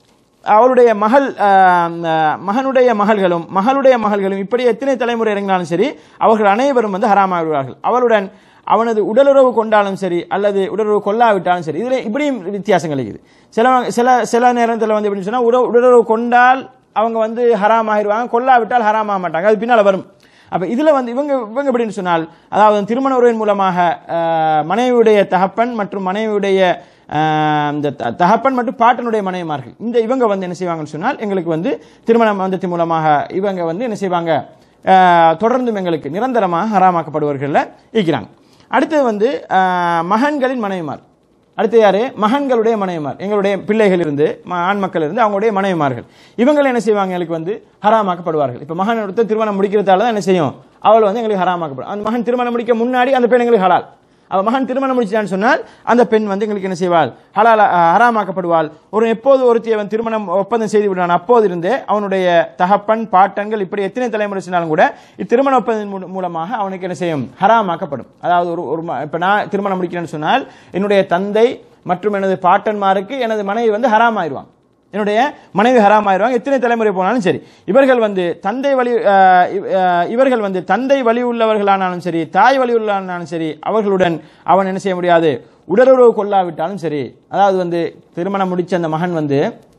அவருடைய மகள் ஆஹ், ஆஹ், மகனுடைய மகள்களும் மகளுடைய மகள்களும் இப்படி எத்தனை தலைமுறை இறங்கினாலும் சரி அவர்கள் அனைவரும் வந்து ஹராமாகிவிடுவார்கள் அவளுடன் அவனது உடலுறவு கொண்டாலும் சரி அல்லது உடலுறவு கொள்ளாவிட்டாலும் சரி இதுல இப்படியும் வித்தியாசங்கள் இருக்குது சில சில சில நேரத்தில் வந்து எப்படின்னு சொன்னா உறவு உடலுறவு கொண்டால் அவங்க வந்து ஹராம் ஆகிடுவாங்க கொல்லாவிட்டால் ஹராம் ஆக மாட்டாங்க அது பின்னால வரும் அப்ப இதுல வந்து இவங்க இவங்க எப்படின்னு சொன்னால் அதாவது திருமண உறவின் மூலமாக ஆஹ், மனைவியுடைய தகப்பன் மற்றும் மனைவியுடைய ஆஹ், இந்த த- தகப்பன் மற்றும் பாட்டனுடைய மனைவிமார்கள் இந்த இவங்க வந்து என்ன செய்வாங்கன்னு சொன்னால் எங்களுக்கு வந்து திருமண பந்தத்தின் மூலமாக இவங்க வந்து என்ன செய்வாங்க ஆஹ், தொடர்ந்தும் எங்களுக்கு நிரந்தரமாக ஹராமாக்கப்படுவர்கள் இருக்கிறாங்க அடுத்தது வந்து ஆஹ், மகன்களின் மனைவிமார் அடுத்து யாரு மகன்களுடைய மனைவிமார் எங்களுடைய பிள்ளைகள் இருந்து ம- ஆண் மக்கள் இருந்து அவங்களுடைய மனைவிமார்கள் இவங்க என்ன செய்வாங்க எங்களுக்கு வந்து ஹராமாக்கப்படுவார்கள் இப்ப மகன் ஒருத்தர் திருமணம் முடிக்கிறதால தான் என்ன செய்யும் அவள் வந்து எங்களுக்கு ஹராமாக்கப்படும் அந்த மகன் திருமணம் முடிக்க முன்னாடி அந்த பெண் எங்களுக்கு ஹலால் அவ மகன் திருமணம் முடிச்சான்னு சொன்னால் அந்த பெண் வந்து எங்களுக்கு என்ன செய்வாள் ஹலால் ஹராமாக்கப்படுவாள் ஒரு எப்போது ஒருத்தி அவன் திருமணம் ஒப்பந்தம் செய்து விடுவான் அப்போது இருந்தே அவனுடைய தகப்பன் பாட்டன்கள் இப்படி எத்தனை தலைமுறை சொன்னாலும் கூட இத்திருமண ஒப்பந்தம் மூ- மூலமாக அவனுக்கு என்ன செய்யும் ஹராமாக்கப்படும் அதாவது ஒரு ஒரு ம- இப்ப நான் திருமணம் முடிக்கிறேன்னு சொன்னால் என்னுடைய தந்தை மற்றும் எனது பாட்டன்மாருக்கு எனது மனைவி வந்து ஹராம் ஆயிடுவாங்க என்னுடைய மனைவி ஹராம் ஆயிருவாங்க எத்தனை தலைமுறை போனாலும் சரி இவர்கள் வந்து தந்தை வழி அஹ், இவ- அஹ், இவர்கள் வந்து தந்தை வழி உள்ளவர்களானாலும் சரி தாய் வழி உள்ளவர்களானாலும் சரி அவர்களுடன் அவன் என்ன செய்ய முடியாது உடலுறவு கொள்ளாவிட்டாலும் சரி அதாவது வந்து திருமணம் முடிச்ச அந்த மகன் வந்து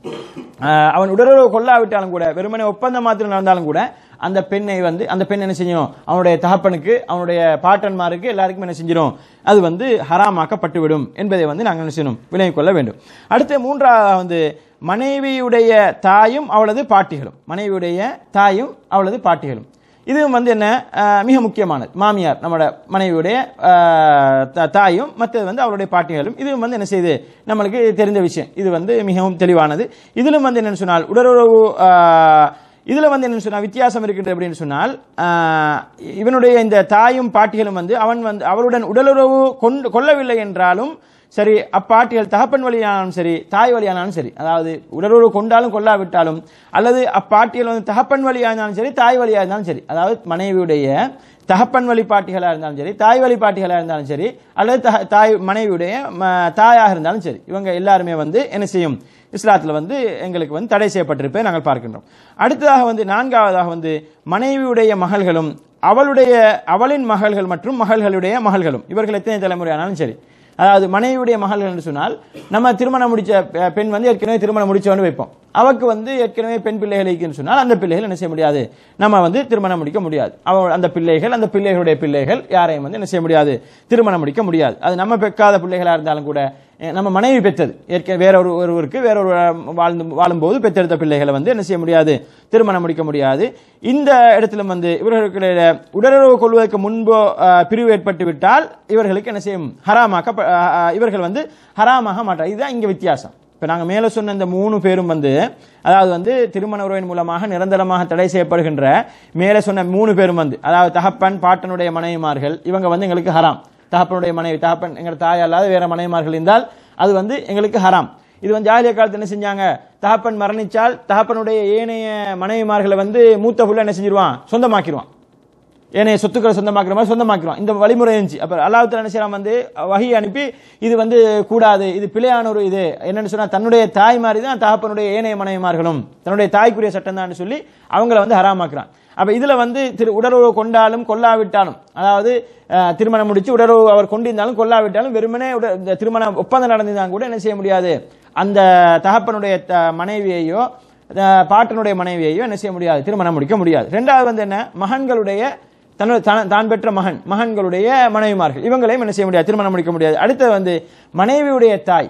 அஹ், அவன் உடலுறவு கொள்ளாவிட்டாலும் கூட வெறுமனே ஒப்பந்தம் மாத்திரம் நடந்தாலும் கூட அந்த பெண்ணை வந்து அந்த பெண் என்ன செய்யணும் அவனுடைய தகப்பனுக்கு அவனுடைய பாட்டன்மாருக்கு எல்லாருக்கும் என்ன செஞ்சிடும் அது வந்து ஹராமாக்கப்பட்டுவிடும் என்பதை வந்து நாங்கள் என்ன செய்யணும் விளங்கிக் கொள்ள வேண்டும் அடுத்து மூன்றாவது வந்து மனைவியுடைய தாயும் அவளது பாட்டிகளும் மனைவியுடைய தாயும் அவளது பாட்டிகளும் இதுவும் வந்து என்ன அஹ், மிக முக்கியமானது மாமியார் நம்மளோட மனைவியுடைய அஹ், த- தாயும் மற்றது வந்து அவருடைய பாட்டிகளும் இதுவும் வந்து என்ன செய்யுது நம்மளுக்கு தெரிந்த விஷயம் இது வந்து மிகவும் தெளிவானது இதிலும் வந்து என்னன்னு சொன்னால் உடலுறவு அஹ், இதுல வந்து என்ன சொன்னா வித்தியாசம் இருக்கின்றது அப்படின்னு சொன்னால் ஆஹ், இவனுடைய இந்த தாயும் பாட்டிகளும் வந்து அவன் வந்து அவருடன் உடலுறவு கொண்டு கொள்ளவில்லை என்றாலும் சரி அப்பாட்டிகள் தகப்பன் வழியானாலும் சரி தாய் வழியானாலும் சரி அதாவது உடலுறவு கொண்டாலும் கொள்ளாவிட்டாலும் அல்லது அப்பாட்டிகள் வந்து தகப்பன் வழியானாலும் சரி தாய் வழியாக இருந்தாலும் சரி அதாவது மனைவியுடைய தகப்பன் வழி பாட்டிகளாக இருந்தாலும் சரி தாய் வழி பாட்டிகளாக இருந்தாலும் சரி அல்லது தக- தாய் மனைவியுடைய ம- தாயாக இருந்தாலும் சரி இவங்க எல்லாருமே வந்து என்ன செய்யும் இஸ்லாத்தில் வந்து எங்களுக்கு வந்து தடை செய்யப்பட்டிருப்பதை நாங்கள் பார்க்கின்றோம் அடுத்ததாக வந்து நான்காவதாக வந்து மனைவியுடைய மகள்களும் அவளுடைய அவளின் மகள்கள் மற்றும் மகள்களுடைய மகள்களும் இவர்கள் எத்தனை தலைமுறையானாலும் சரி அதாவது மனைவியுடைய மகள்கள் என்று சொன்னால் நம்ம திருமணம் முடிச்ச பெ- பெண் வந்து ஏற்கனவே திருமணம் முடிச்சவனு வைப்போம் அவக்கு வந்து ஏற்கனவே பெண் பிள்ளைகள் இருக்குன்னு சொன்னால் அந்த பிள்ளைகள் என்ன செய்ய முடியாது நம்ம வந்து திருமணம் முடிக்க முடியாது அவ அந்த பிள்ளைகள் அந்த பிள்ளைகளுடைய பிள்ளைகள் யாரையும் வந்து என்ன செய்ய முடியாது திருமணம் முடிக்க முடியாது அது நம்ம பெக்காத பிள்ளைகளா இருந்தாலும் கூட அஹ், நம்ம மனைவி பெற்றது ஏற்கனவே வேற ஒரு ஒருவருக்கு வேற ஒரு வாழ்ந்து வாழும்போது பெற்றெடுத்த பிள்ளைகளை வந்து என்ன செய்ய முடியாது திருமணம் முடிக்க முடியாது இந்த இடத்துல வந்து இவர்களுக்கு உடலுறவு கொள்வதற்கு முன்போ அஹ், பிரிவு ஏற்பட்டு விட்டால் இவர்களுக்கு என்ன செய்யும் ஹராமாக்க அஹ், அஹ், இவர்கள் வந்து ஹராமாக மாட்டார் இதுதான் இங்க வித்தியாசம் இப்ப நாங்க மேல சொன்ன இந்த மூணு பேரும் வந்து அதாவது வந்து திருமண உறவின் மூலமாக நிரந்தரமாக தடை செய்யப்படுகின்ற மேலே சொன்ன மூணு பேரும் வந்து அதாவது தகப்பன் பாட்டனுடைய மனைவிமார்கள் இவங்க வந்து எங்களுக்கு ஹராம் தகப்பனுடைய மனைவி தகப்பன் எங்க தாய் அல்லாத வேற மனைவிமார்கள் இருந்தால் அது வந்து எங்களுக்கு ஹராம் இது வந்து ஜாலிய காலத்துல என்ன செஞ்சாங்க தகப்பன் மரணிச்சால் தகப்பனுடைய ஏனைய மனைவிமார்களை வந்து மூத்த புள்ள என்ன செஞ்சிருவான் சொந்தமாக்கிடுவான் ஏனைய சொத்துக்களை சொந்தமாக்குற மாதிரி சொந்தமாக்கிடுவான் இந்த வழிமுறை இருந்துச்சு அப்ப அல்லாஹ் என்ன செய்யலாம் வந்து வகை அனுப்பி இது வந்து கூடாது இது பிழையான ஒரு இது என்னன்னு சொன்னா தன்னுடைய தாய் மாதிரி தான் தகப்பனுடைய ஏனைய மனைவிமார்களும் தன்னுடைய தாய்க்குரிய சட்டம் தான் சொல்லி அவங்கள வந்து ஹராமாக்குறான் அப்ப இதுல வந்து திரு உடலுறவு கொண்டாலும் கொல்லாவிட்டாலும் அதாவது அஹ், திருமணம் முடிச்சு உடலுறவு அவர் கொண்டிருந்தாலும் கொல்லாவிட்டாலும் வெறுமனே உட- இந்த திருமணம் ஒப்பந்தம் நடந்திருந்தாலும் கூட என்ன செய்ய முடியாது அந்த தகப்பனுடைய த- மனைவியையோ அஹ், பாட்டனுடைய மனைவியையோ என்ன செய்ய முடியாது திருமணம் முடிக்க முடியாது ரெண்டாவது வந்து என்ன மகன்களுடைய தன்னுடைய தான் தான் பெற்ற மகன் மகன்களுடைய மனைவிமார்கள் இவங்களையும் என்ன செய்ய முடியாது திருமணம் முடிக்க முடியாது அடுத்தது வந்து மனைவியுடைய தாய்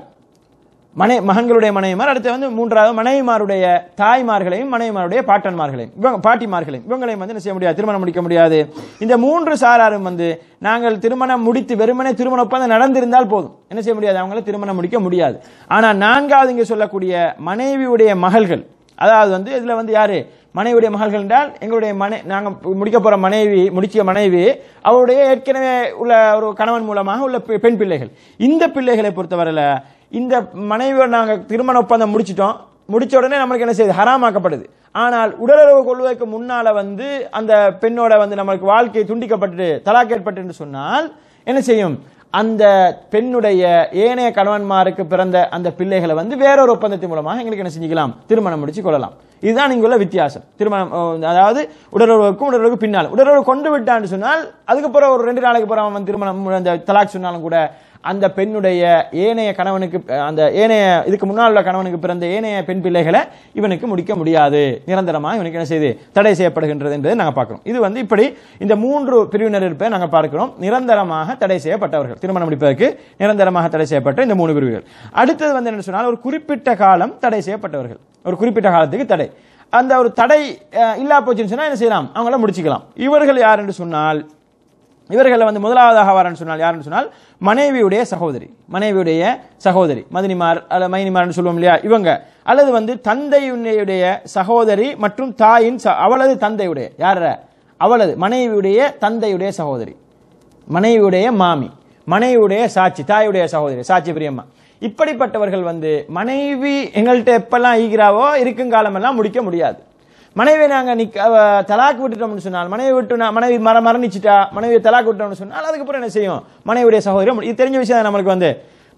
மனை மகன்களுடைய மனைவிமார் அடுத்து வந்து மூன்றாவது மனைவிமாருடைய தாய்மார்களையும் மனைவிமாருடைய பாட்டன்மார்களையும் இவங்க பாட்டிமார்களையும் இவங்களையும் வந்து என்ன செய்ய முடியாது திருமணம் முடிக்க முடியாது இந்த மூன்று சாராரும் வந்து நாங்கள் திருமணம் முடித்து வெறுமனே திருமண ஒப்பந்தம் நடந்திருந்தால் போதும் என்ன செய்ய முடியாது அவங்கள திருமணம் முடிக்க முடியாது ஆனா நான்காவது இங்க சொல்லக்கூடிய மனைவியுடைய மகள்கள் அதாவது வந்து இதுல வந்து யாரு மனைவியுடைய மகள்கள் என்றால் எங்களுடைய மனை நாங்க முடிக்க போற மனைவி முடிச்ச மனைவி அவருடைய ஏற்கனவே உள்ள ஒரு கணவன் மூலமாக உள்ள பெ- பெண் பிள்ளைகள் இந்த பிள்ளைகளை பொறுத்தவரையில இந்த மனைவியோட நாங்க திருமண ஒப்பந்தம் முடிச்சிட்டோம் முடிச்ச உடனே நம்மளுக்கு என்ன செய்யுது ஹராமாக்கப்படுது ஆனால் உடலுறவு கொள்வதற்கு முன்னால வந்து அந்த பெண்ணோட வந்து நம்மளுக்கு வாழ்க்கை துண்டிக்கப்பட்டு தலாக் ஏற்பட்டு என்று சொன்னால் என்ன செய்யும் அந்த பெண்ணுடைய ஏனைய கணவன்மாருக்கு பிறந்த அந்த பிள்ளைகளை வந்து வேறொரு ஒப்பந்தத்தின் மூலமாக எங்களுக்கு என்ன செஞ்சுக்கலாம் திருமணம் முடிச்சு கொள்ளலாம் இதுதான் இங்குள்ள வித்தியாசம் திருமணம் அஹ், அதாவது உடலுறவுக்கும் உடலுறவுக்கு பின்னால் உடலுறவு கொண்டு விட்டான்னு சொன்னால் அதுக்கப்புறம் ஒரு ரெண்டு நாளைக்கு அப்புறம் அவன் திருமணம் அந்த தலாக் சொன்னாலும் கூட அந்த பெண்ணுடைய ஏனைய கணவனுக்கு அஹ், அந்த ஏனைய இதுக்கு முன்னால் உள்ள கணவனுக்கு பிறந்த ஏனைய பெண் பிள்ளைகளை இவனுக்கு முடிக்க முடியாது நிரந்தரமாக இவனுக்கு என்ன செய்து தடை செய்யப்படுகின்றது என்பதை நாங்கள் பார்க்கிறோம் இது வந்து இப்படி இந்த மூன்று பிரிவினர் இருப்பை நாங்கள் பார்க்கிறோம் நிரந்தரமாக தடை செய்யப்பட்டவர்கள் திருமணம் முடிப்பதற்கு நிரந்தரமாக தடை செய்யப்பட்ட இந்த மூணு பிரிவுகள் அடுத்தது வந்து என்ன சொன்னால் ஒரு குறிப்பிட்ட காலம் தடை செய்யப்பட்டவர்கள் ஒரு குறிப்பிட்ட காலத்துக்கு தடை அந்த ஒரு தடை அஹ், இல்லா போச்சுன்னு சொன்னா என்ன செய்யலாம் அவங்கள முடிச்சுக்கலாம் இவர்கள் யார் என்று சொன்னால் இவர்களை வந்து முதலாவதாக வரன்னு சொன்னால் யாருன்னு சொன்னால் மனைவியுடைய சகோதரி மனைவியுடைய சகோதரி மதினிமார் அல்ல மைனிமார்னு சொல்லுவோம் இல்லையா இவங்க அல்லது வந்து தந்தையுடைய சகோதரி மற்றும் தாயின் ச- அவளது தந்தையுடைய யார அவளது மனைவியுடைய தந்தையுடைய சகோதரி மனைவியுடைய மாமி மனைவியுடைய சாட்சி தாயுடைய சகோதரி சாட்சி பிரியம்மா இப்படிப்பட்டவர்கள் வந்து மனைவி எங்கள்கிட்ட எப்பெல்லாம் ஈகிறாவோ இருக்கும் காலமெல்லாம் முடிக்க முடியாது மனைவி நாங்க நிக்க அவ தலாக் விட்டுட்டோம்னு சொன்னால் மனைவி விட்டு நான் மனைவி மர மரணிச்சிட்டா மனைவி தலாக் விட்டோம்னு சொன்னால் அதுக்கப்புறம் என்ன செய்யும் மனைவியுடைய சகோதரி இது தெரிஞ்ச விஷயம் தான் நம்மளுக்கு வந்து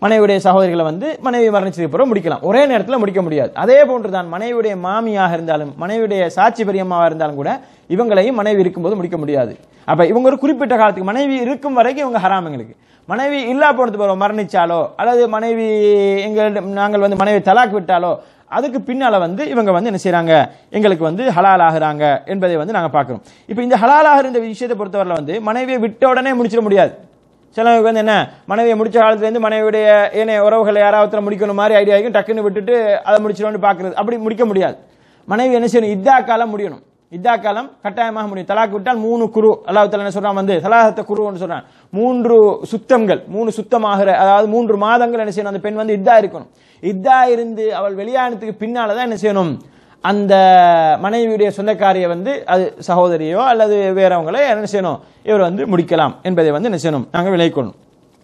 மனைவியுடைய சகோதரிகளை வந்து மனைவி மரணிச்சதுக்கு பிறகு முடிக்கலாம் ஒரே நேரத்தில் முடிக்க முடியாது அதே போன்றுதான் மனைவியுடைய மாமியாக இருந்தாலும் மனைவியுடைய சாட்சி பெரியம்மாவாக இருந்தாலும் கூட இவங்களையும் மனைவி இருக்கும்போது முடிக்க முடியாது அப்ப இவங்க ஒரு குறிப்பிட்ட காலத்துக்கு மனைவி இருக்கும் வரைக்கும் இவங்க ஹராம் எங்களுக்கு மனைவி இல்லா போனது பிறகு மரணிச்சாலோ அல்லது மனைவி எங்கள் நாங்கள் வந்து மனைவி தலாக் விட்டாலோ அதுக்கு பின்னால வந்து இவங்க வந்து என்ன செய்றாங்க எங்களுக்கு வந்து ஹலால் ஆகுறாங்க என்பதை வந்து நாங்க பார்க்கிறோம் இப்போ இந்த ஹலால் ஆகிற இந்த விஷயத்தை பொறுத்தவரையில வந்து மனைவியை விட்ட உடனே முடிச்சிட முடியாது சிலவங்க வந்து என்ன மனைவியை முடிச்ச காலத்துல இருந்து மனைவியுடைய ஏனைய உறவுகளை யாராவது முடிக்கணும் மாதிரி ஐடியா ஆகிக்கும் டக்குன்னு விட்டுட்டு அதை முடிச்சிடணும்னு பார்க்கறது அப்படி முடிக்க முடியாது மனைவி என்ன செய்யணும் இத்தா காலம் முடியணும் இத்தா காலம் கட்டாயமாக முடியும் தலாக் விட்டால் மூணு குரு அல்லாஹ் தஆலா என்ன சொல்றான் வந்து தலாகத்த குருன்னு சொல்றான் மூன்று சுத்தங்கள் மூணு சுத்தமாகிற அதாவது மூன்று மாதங்கள் என்ன செய்யணும் அந்த பெண் வந்து இத்தா இருக்கணும் இத்தா இருந்து அவள் வெளியானதுக்கு பின்னால தான் என்ன செய்யணும் அந்த மனைவியுடைய சொந்தக்காரியை வந்து அது சகோதரியோ அல்லது வேறவங்களோ என்ன செய்யணும் இவர் வந்து முடிக்கலாம் என்பதை வந்து என்ன செய்யணும் நாங்கள் விளைக்கொள்ளணும்